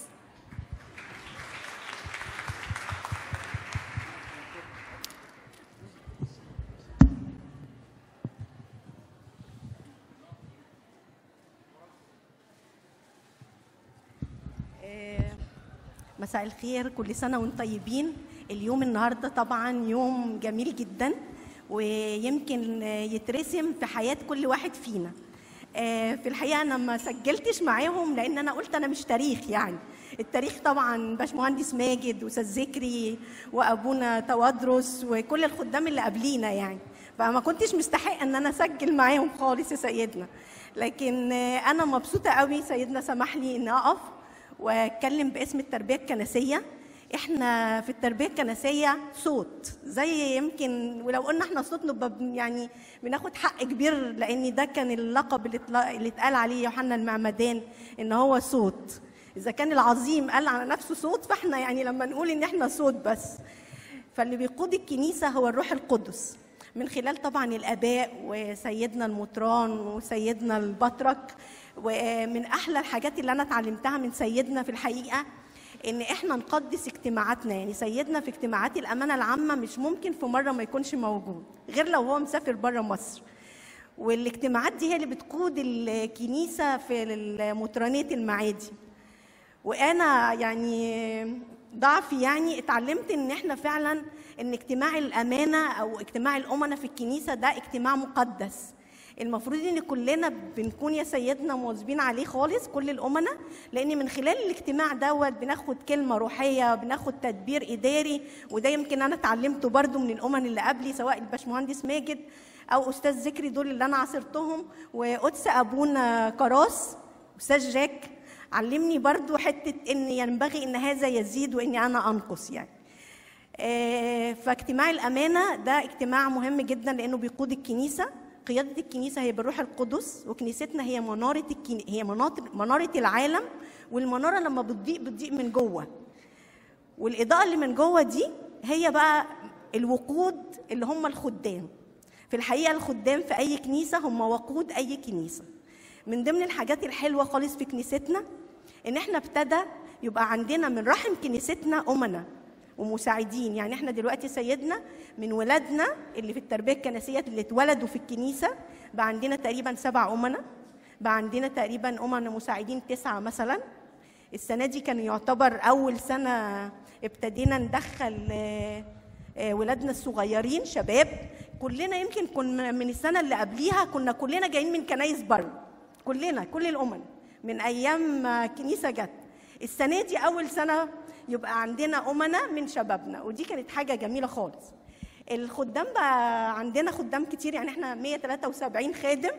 آه، مساء الخير كل سنة وانتم طيبين اليوم النهاردة طبعا يوم جميل جدا ويمكن آه، يترسم في حياة كل واحد فينا آه، في الحقيقة أنا ما سجلتش معاهم لأن أنا قلت أنا مش تاريخ يعني التاريخ طبعا باشمهندس ماجد وأستاذ ذكري وأبونا توادرس وكل الخدام اللي قبلينا يعني فما كنتش مستحقة إن أنا أسجل معاهم خالص يا سيدنا لكن آه، أنا مبسوطة قوي سيدنا سمح لي إن أقف واتكلم باسم التربيه الكنسيه احنا في التربيه الكنسيه صوت زي يمكن ولو قلنا احنا صوت نبقى بن- يعني بناخد حق كبير لان ده كان اللقب اللي اتلا- اللي اتقال عليه يوحنا المعمدان ان هو صوت اذا كان العظيم قال على نفسه صوت فاحنا يعني لما نقول ان احنا صوت بس فاللي بيقود الكنيسه هو الروح القدس من خلال طبعا الاباء وسيدنا المطران وسيدنا البطرك ومن احلى الحاجات اللي انا اتعلمتها من سيدنا في الحقيقه ان احنا نقدس اجتماعاتنا يعني سيدنا في اجتماعات الامانه العامه مش ممكن في مره ما يكونش موجود غير لو هو مسافر بره مصر والاجتماعات دي هي اللي بتقود الكنيسه في مطرانيه المعادي وانا يعني ضعفي يعني اتعلمت ان احنا فعلا ان اجتماع الامانه او اجتماع الامنه في الكنيسه ده اجتماع مقدس المفروض ان كلنا بنكون يا سيدنا مواظبين عليه خالص كل الامناء لان من خلال الاجتماع دوت بناخد كلمه روحيه بناخد تدبير اداري وده يمكن انا اتعلمته برضو من الامن اللي قبلي سواء الباشمهندس ماجد او استاذ ذكري دول اللي انا عاصرتهم وقدس ابونا كراس استاذ جاك علمني برضو حته ان ينبغي ان هذا يزيد واني انا انقص يعني آه، فاجتماع الامانه ده اجتماع مهم جدا لانه بيقود الكنيسه قياده الكنيسه هي بالروح القدس وكنيستنا هي مناره الكني... هي مناطق مناره العالم والمناره لما بتضيء بتضيء من جوه والاضاءه اللي من جوه دي هي بقى الوقود اللي هم الخدام في الحقيقه الخدام في اي كنيسه هم وقود اي كنيسه من ضمن الحاجات الحلوه خالص في كنيستنا ان احنا ابتدى يبقى عندنا من رحم كنيستنا امنا ومساعدين يعني احنا دلوقتي سيدنا من ولادنا اللي في التربيه الكنسيه اللي اتولدوا في الكنيسه بقى عندنا تقريبا سبع امنا بقى عندنا تقريبا امنا مساعدين تسعه مثلا السنه دي كان يعتبر اول سنه ابتدينا ندخل آه، آه، ولادنا الصغيرين شباب كلنا يمكن كنا من السنه اللي قبليها كنا كلنا جايين من كنايس بره كلنا كل الامم من ايام ما الكنيسه جت السنه دي اول سنه يبقى عندنا امنا من شبابنا ودي كانت حاجه جميله خالص الخدام بقى عندنا خدام كتير يعني احنا 173 خادم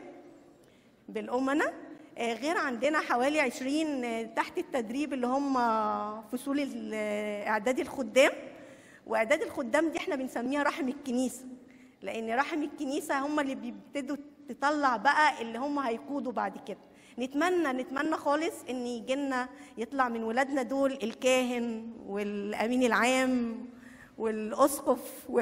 بالامنا آه، غير عندنا حوالي 20 آه، تحت التدريب اللي هم فصول ال- آه، اعداد الخدام واعداد الخدام دي احنا بنسميها رحم الكنيسه لان رحم الكنيسه هم اللي بيبتدوا تطلع بقى اللي هم هيقودوا بعد كده نتمنى نتمنى خالص ان يجي لنا يطلع من ولادنا دول الكاهن والامين العام والاسقف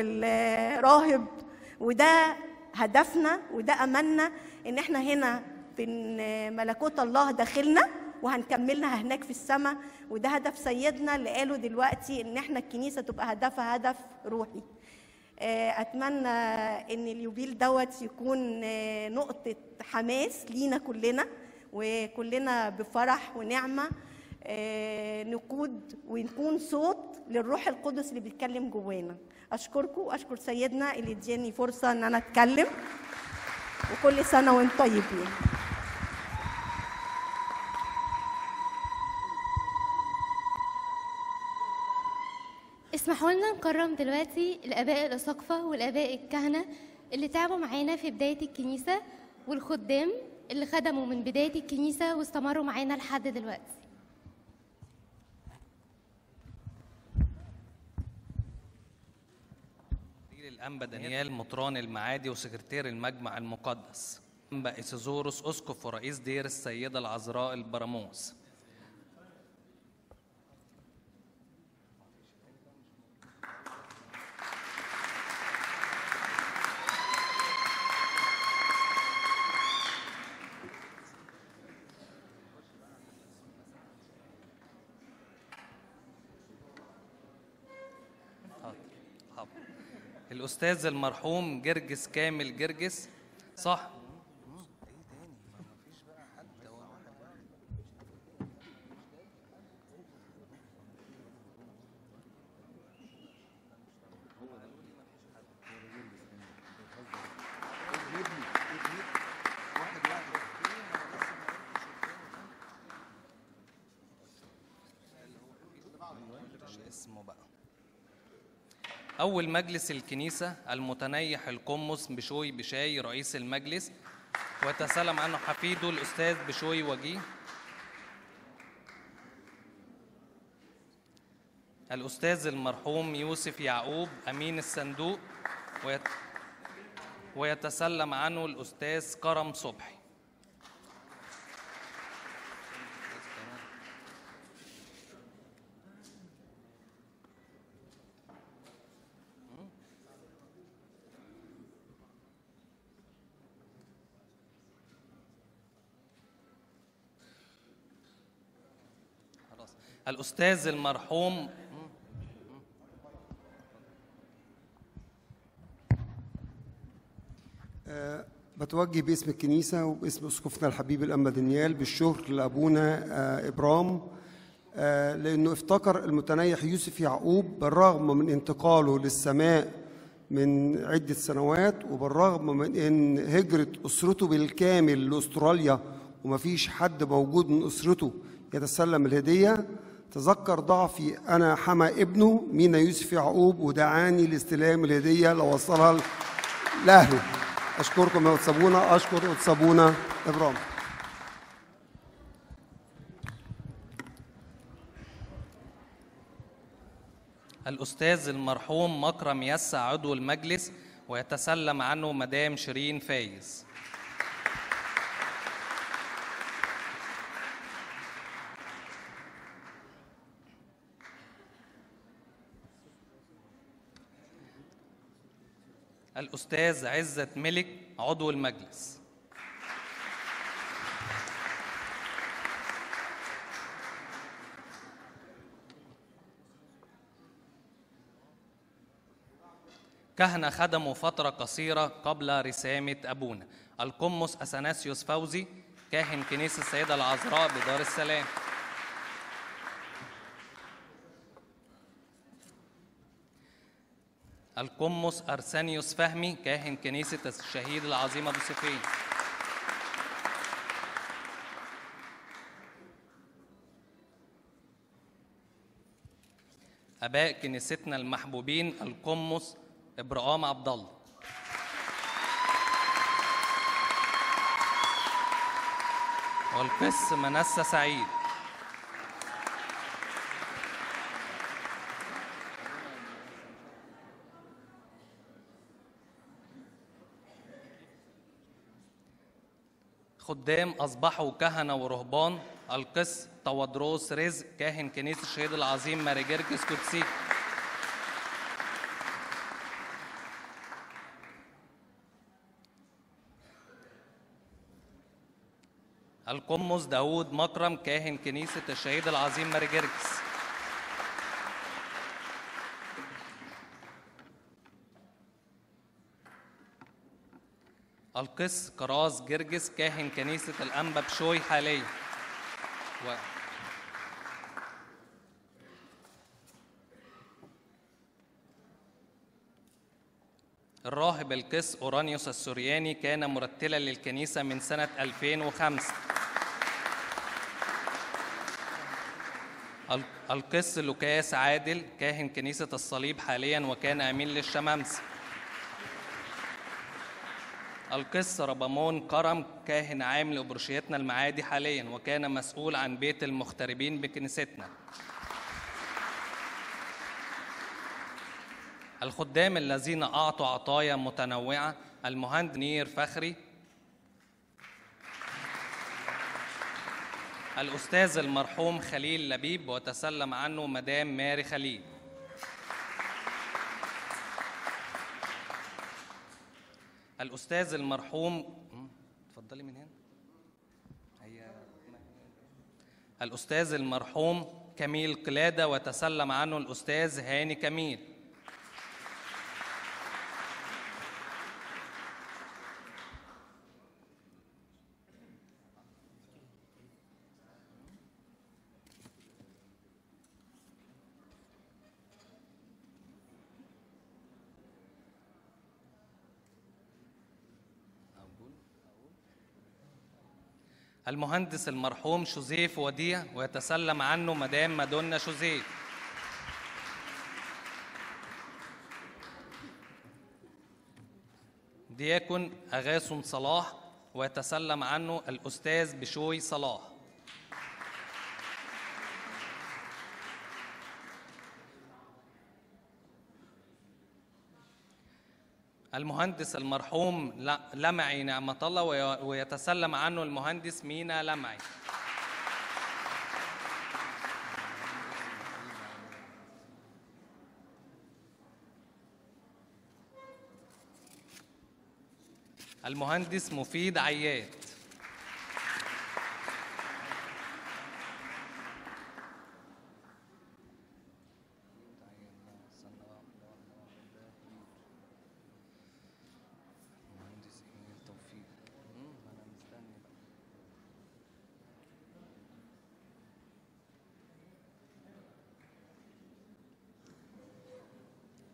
والراهب وده هدفنا وده املنا ان احنا هنا في ملكوت الله داخلنا وهنكملها هناك في السماء وده هدف سيدنا اللي قاله دلوقتي ان احنا الكنيسه تبقى هدفها هدف روحي آه، اتمنى ان اليوبيل دوت يكون آه، نقطه حماس لينا كلنا وكلنا بفرح ونعمه آه، نقود ونكون صوت للروح القدس اللي بيتكلم جوانا اشكركم واشكر سيدنا اللي اداني فرصه ان انا اتكلم وكل سنه وانتم طيبين اسمحوا لنا نكرم دلوقتي الآباء الأساقفة والآباء الكهنة اللي تعبوا معانا في بداية الكنيسة والخدام اللي خدموا من بداية الكنيسة واستمروا معانا لحد دلوقتي تقرير الأنبا دانيال مطران المعادي وسكرتير المجمع المقدس أنبا إسيزوروس أسقف ورئيس دير السيدة العذراء البراموس حاضر حاضر الأستاذ المرحوم جرجس كامل جرجس صح اسمه بقى أول مجلس الكنيسة المتنيح القمص بشوي بشاي رئيس المجلس ويتسلم عنه حفيده الأستاذ بشوي وجيه الأستاذ المرحوم يوسف يعقوب أمين الصندوق ويت... ويتسلم عنه الأستاذ كرم صبحي الأستاذ المرحوم آه، بتوجه باسم الكنيسة وباسم أسقفنا الحبيب الأنبا دانيال بالشكر لأبونا آه، إبرام آه، لأنه افتكر المتنيح يوسف يعقوب بالرغم من انتقاله للسماء من عدة سنوات وبالرغم من أن هجرة أسرته بالكامل لأستراليا ومفيش حد موجود من أسرته يتسلم الهدية تذكر ضعفي أنا حما ابنه مينا يوسف يعقوب ودعاني لاستلام الهدية لوصلها لأهله أشكركم يا أتسابونا أشكر أتسابونا إبرام الأستاذ المرحوم مكرم يسع عضو المجلس ويتسلم عنه مدام شيرين فايز الأستاذ عزت ملك عضو المجلس كهنة خدموا فترة قصيرة قبل رسامة أبونا القمص أثناسيوس فوزي كاهن كنيسة السيدة العذراء بدار السلام القمص أرسانيوس فهمي كاهن كنيسة الشهيد العظيم أبو سفين آباء كنيستنا المحبوبين القمص إبراهام عبد الله والقس منسى سعيد خدام أصبحوا كهنة ورهبان القس تودروس رزق كاهن كنيسة الشهيد العظيم ماري جرجس قدسي القمص داود مكرم كاهن كنيسة الشهيد العظيم ماري جرجس القس كراس جرجس كاهن كنيسة الأنبا بشوي حاليا و... الراهب القس أورانيوس السورياني كان مرتلا للكنيسة من سنة 2005 ال- القس لوكاس عادل كاهن كنيسة الصليب حاليا وكان أمين للشمامسة القس ربامون كرم كاهن عام لأبرشيتنا المعادي حاليا وكان مسؤول عن بيت المغتربين بكنيستنا الخدام الذين أعطوا عطايا متنوعة المهندس نير فخري الأستاذ المرحوم خليل لبيب وتسلم عنه مدام ماري خليل الأستاذ المرحوم م، اتفضلي من هنا هي الأستاذ المرحوم كميل قلادة وتسلم عنه الأستاذ هاني كميل المهندس المرحوم شوزيف وديع ويتسلم عنه مدام مادونا شوزيف دياكون أغاثم صلاح ويتسلم عنه الأستاذ بشوي صلاح المهندس المرحوم ل- لمعي نعمة الله وي- ويتسلم عنه المهندس مينا لمعي المهندس مفيد عياد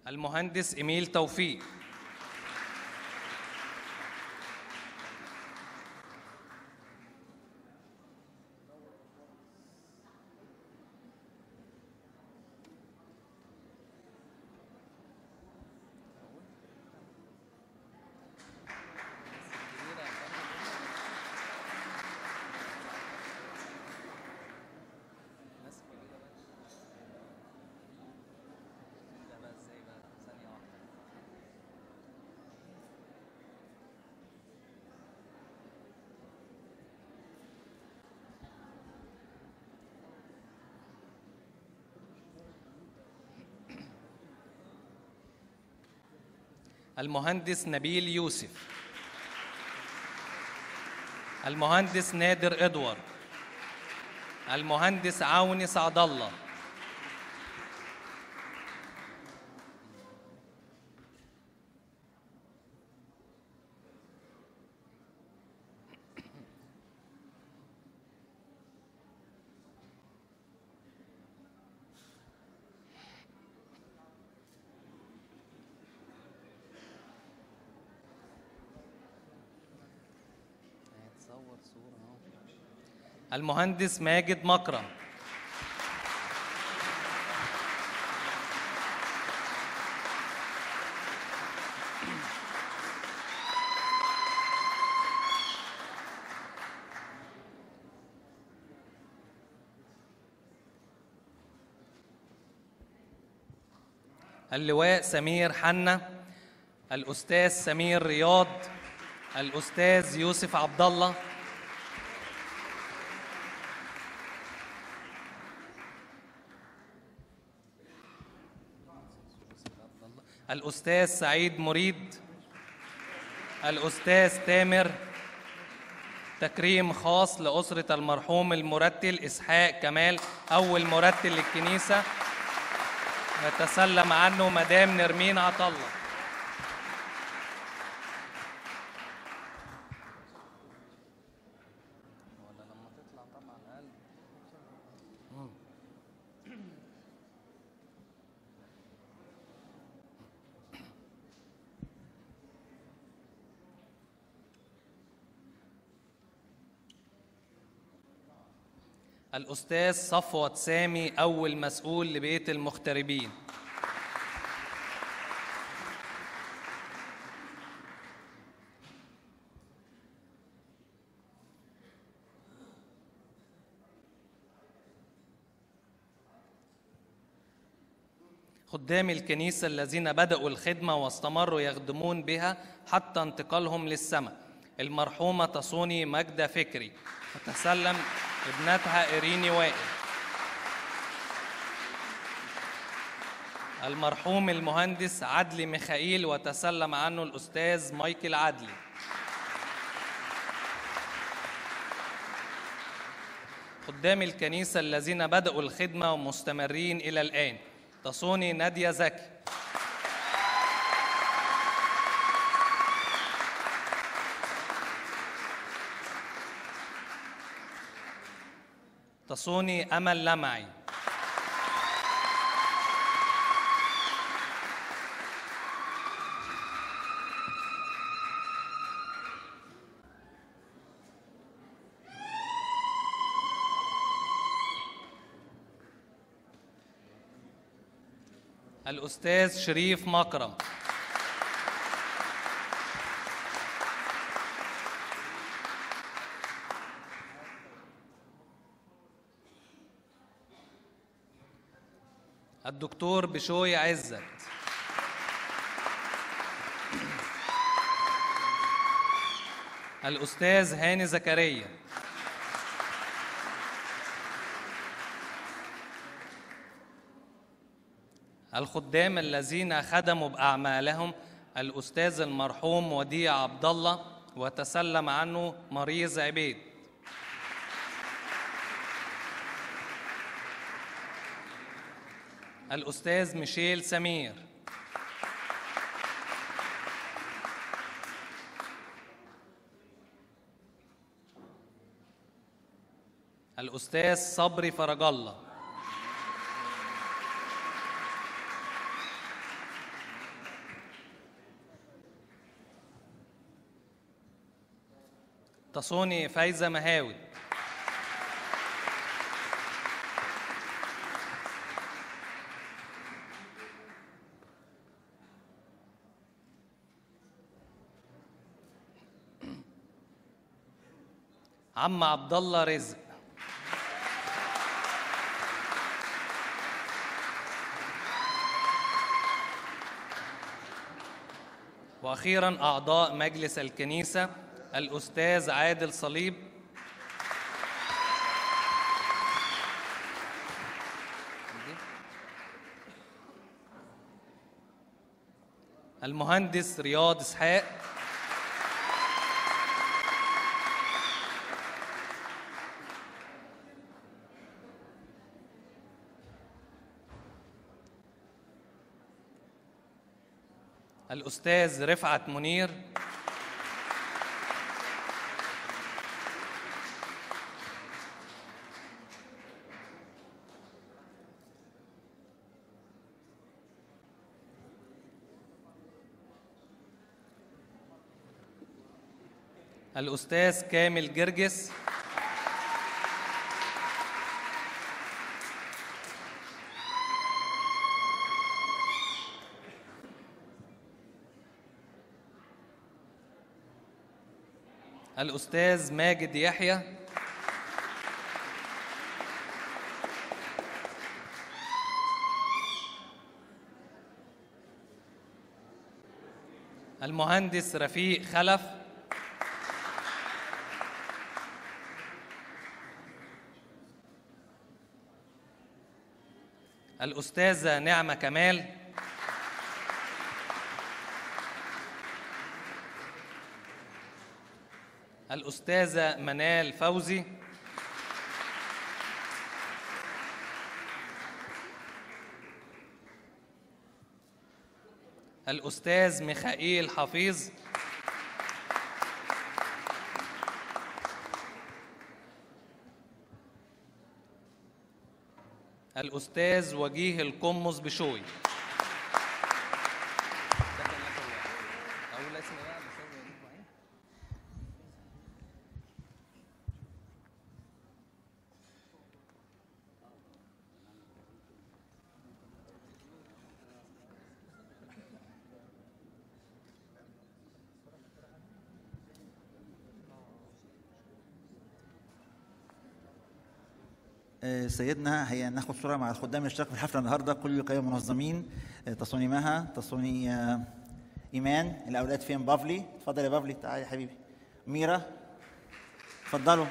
المهندس إيميل توفيق المهندس نبيل يوسف المهندس نادر ادوار المهندس عوني سعد الله المهندس ماجد مكرم اللواء سمير حنا الأستاذ سمير رياض الأستاذ يوسف عبد الله الأستاذ سعيد مريد الأستاذ تامر تكريم خاص لأسرة المرحوم المرتل إسحاق كمال أول مرتل للكنيسة نتسلم عنه مدام نرمين عطلة الأستاذ صفوت سامي أول مسؤول لبيت المغتربين خدام الكنيسة الذين بدأوا الخدمة واستمروا يخدمون بها حتى انتقالهم للسماء المرحومة تصوني مجدة فكري وتسلم ابنتها إيريني وائل المرحوم المهندس عدلي ميخائيل وتسلم عنه الأستاذ مايكل عدلي خدام الكنيسة الذين بدأوا الخدمة ومستمرين إلى الآن تصوني نادية زكي تصوني أمل لمعي الأستاذ شريف مكرم الدكتور بشوي عزت الأستاذ هاني زكريا الخدام الذين خدموا بأعمالهم الأستاذ المرحوم وديع عبد الله وتسلم عنه مريض عبيد الأستاذ ميشيل سمير الأستاذ صبري فرج الله تصوني فايزة مهاوي عم عبد الله رزق واخيرا اعضاء مجلس الكنيسه الاستاذ عادل صليب المهندس رياض اسحاق الأستاذ رفعت منير الأستاذ كامل جرجس الأستاذ ماجد يحيى المهندس رفيق خلف الأستاذة نعمة كمال الأستاذة منال فوزي الأستاذ ميخائيل حفيظ الأستاذ وجيه القمص بشوي آه، سيدنا هي ناخد صورة مع الخدام الاشتراك في الحفلة النهاردة كل القيام منظمين آه، تصوني مها تصوني آه، إيمان الأولاد فين بافلي اتفضل يا بافلي تعالى يا حبيبي ميرا اتفضلوا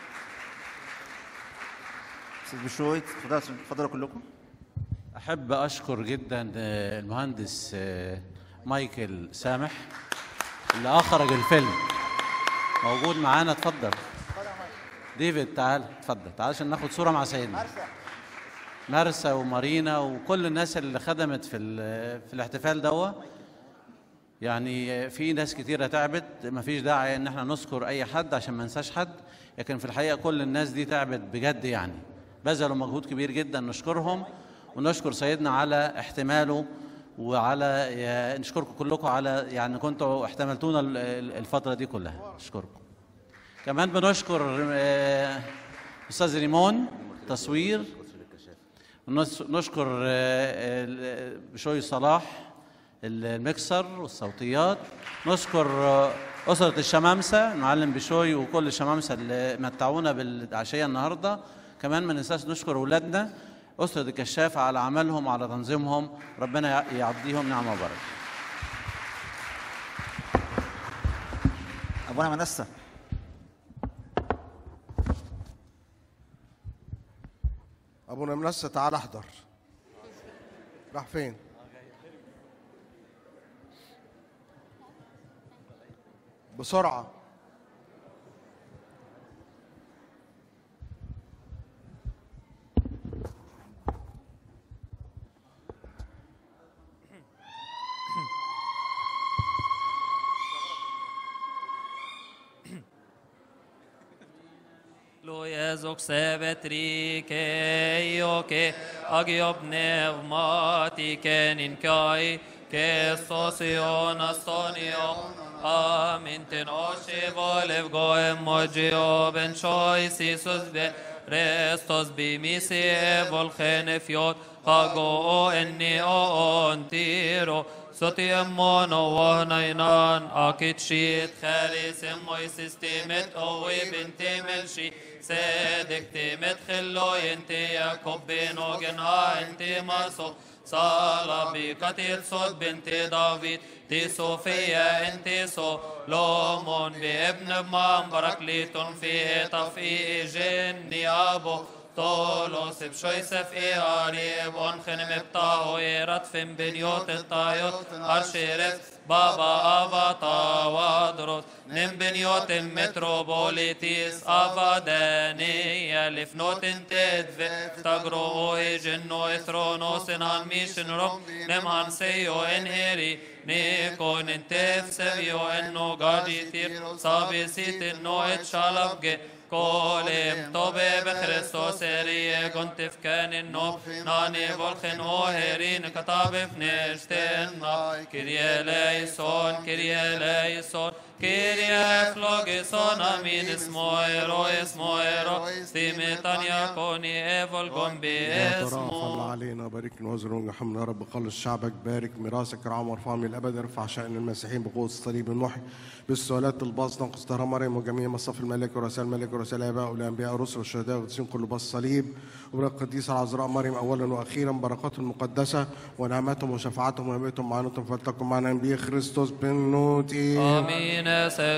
أستاذ بشوي اتفضلوا اتفضلوا كلكم أحب أشكر جدا آه، المهندس آه، مايكل سامح اللي أخرج الفيلم موجود معانا اتفضل ديفيد تعال اتفضل تعال عشان ناخد صورة مع سيدنا مرسى ومارينا وكل الناس اللي خدمت في ال- في الاحتفال دوا يعني في ناس كتيرة تعبت مفيش داعي ان احنا نذكر اي حد عشان ما ننساش حد لكن في الحقيقة كل الناس دي تعبت بجد يعني بذلوا مجهود كبير جدا نشكرهم ونشكر سيدنا على احتماله وعلى يا- نشكركم كلكم على يعني كنتوا احتملتونا ال- ال- الفترة دي كلها نشكركم كمان بنشكر آه، استاذ ريمون تصوير ونس- نشكر آه، آه، بشوي صلاح المكسر والصوتيات نشكر آه، أسرة الشمامسة المعلم بشوي وكل الشمامسة اللي متعونا بالعشية النهاردة كمان ما ننساش نشكر أولادنا أسرة الكشافة على عملهم وعلى تنظيمهم ربنا يع- يعطيهم نعمة وبركة أبونا منسى ابونا منسى تعال احضر راح فين بسرعه Lo Jezus sebetrike ioke agiob pneumatiken in kai Kesosión astonio. Amin ten oshe volev goem mogio ben chois Isus be restos bimisi evol chenefiot hago enni on tiro Soti emmono wahnainan akit shit خالص اموي سيستيمت اوي بنتي ملشي صدق تمت خلو ينتي يعقوب بينو جنها انتي ماسو صالة بكتير صوت بنت داوود تي صوفيا انت سو لومون بابن بمان بركليتون في طفي جني ابو طولوس بشويسف اي قريب انخن مبطاو يرتفن بنيوت الطايوت ارشرف بابا افاتا وادروت نم بنيوت متروبوليتيس افادانية لفنوت تدفع تقرو جنو اثرونوس نان ميشن روم نم هنسيو انهيري نيكون انتف سبيو انو قاجي تير صابي سيت انو اتشالفجي كولم طوبة بخريستوس هري كنت في كان النوم ناني فولخن هيرين كتاب فنشتن كريا لايسون كريا لايسون كريا فلوغيسون امين اسمو ايرو اسمو ايرو ستيمتان يكوني ايفول قم باسمه باسمه علينا باركنا وزرون رحمنا يا رب خلص شعبك بارك ميراثك رعام وارفع من الابد ارفع شأن المسيحيين بقوة الصليب النحي بالسؤالات الباص نقص ترى مريم وجميع مصاف الملائكة ورسائل الملائكة ورسائل الآباء والأنبياء والرسل والشهداء والقديسين كل باص الصليب وبركة القديسة العذراء مريم أولا وأخيرا بركاتهم المقدسة ونعمتهم وشفاعتهم وهبتهم معاناتهم فلتكن معنا بيه خريستوس بنوتي امين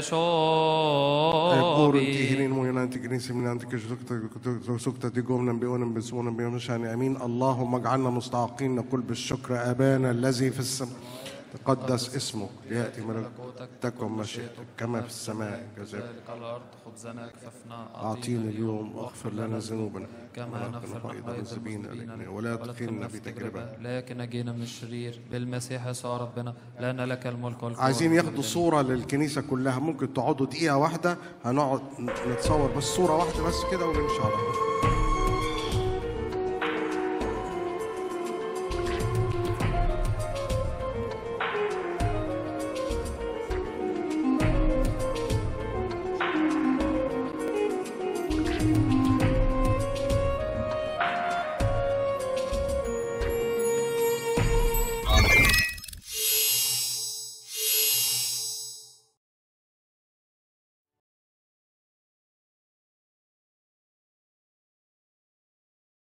Kåren till سشوبي Helene Mojana till Grinsen من أنت كسكتة دي قومنا بيونا بسونا بيونا شان أمين اللهم اجعلنا مستحقين نقول بالشكر أبانا الذي في السماء تقدس اسمك ليأتي ملكوتك تكن مشيئتك كما في السماء كذلك ذلك الارض خبزنا كففنا أعطينا اليوم واغفر لنا ذنوبنا كما نغفر أيضا نحن أيضا المذنبين المذنبين علينا ولا تدخلنا في تجربة لكن نجينا من الشرير بالمسيح يسوع ربنا لأن لك الملك والقوة عايزين والمجد ياخدوا صورة للكنيسة كلها ممكن تقعدوا دقيقة واحدة هنقعد نتصور بس صورة واحدة بس كده ونمشي على طول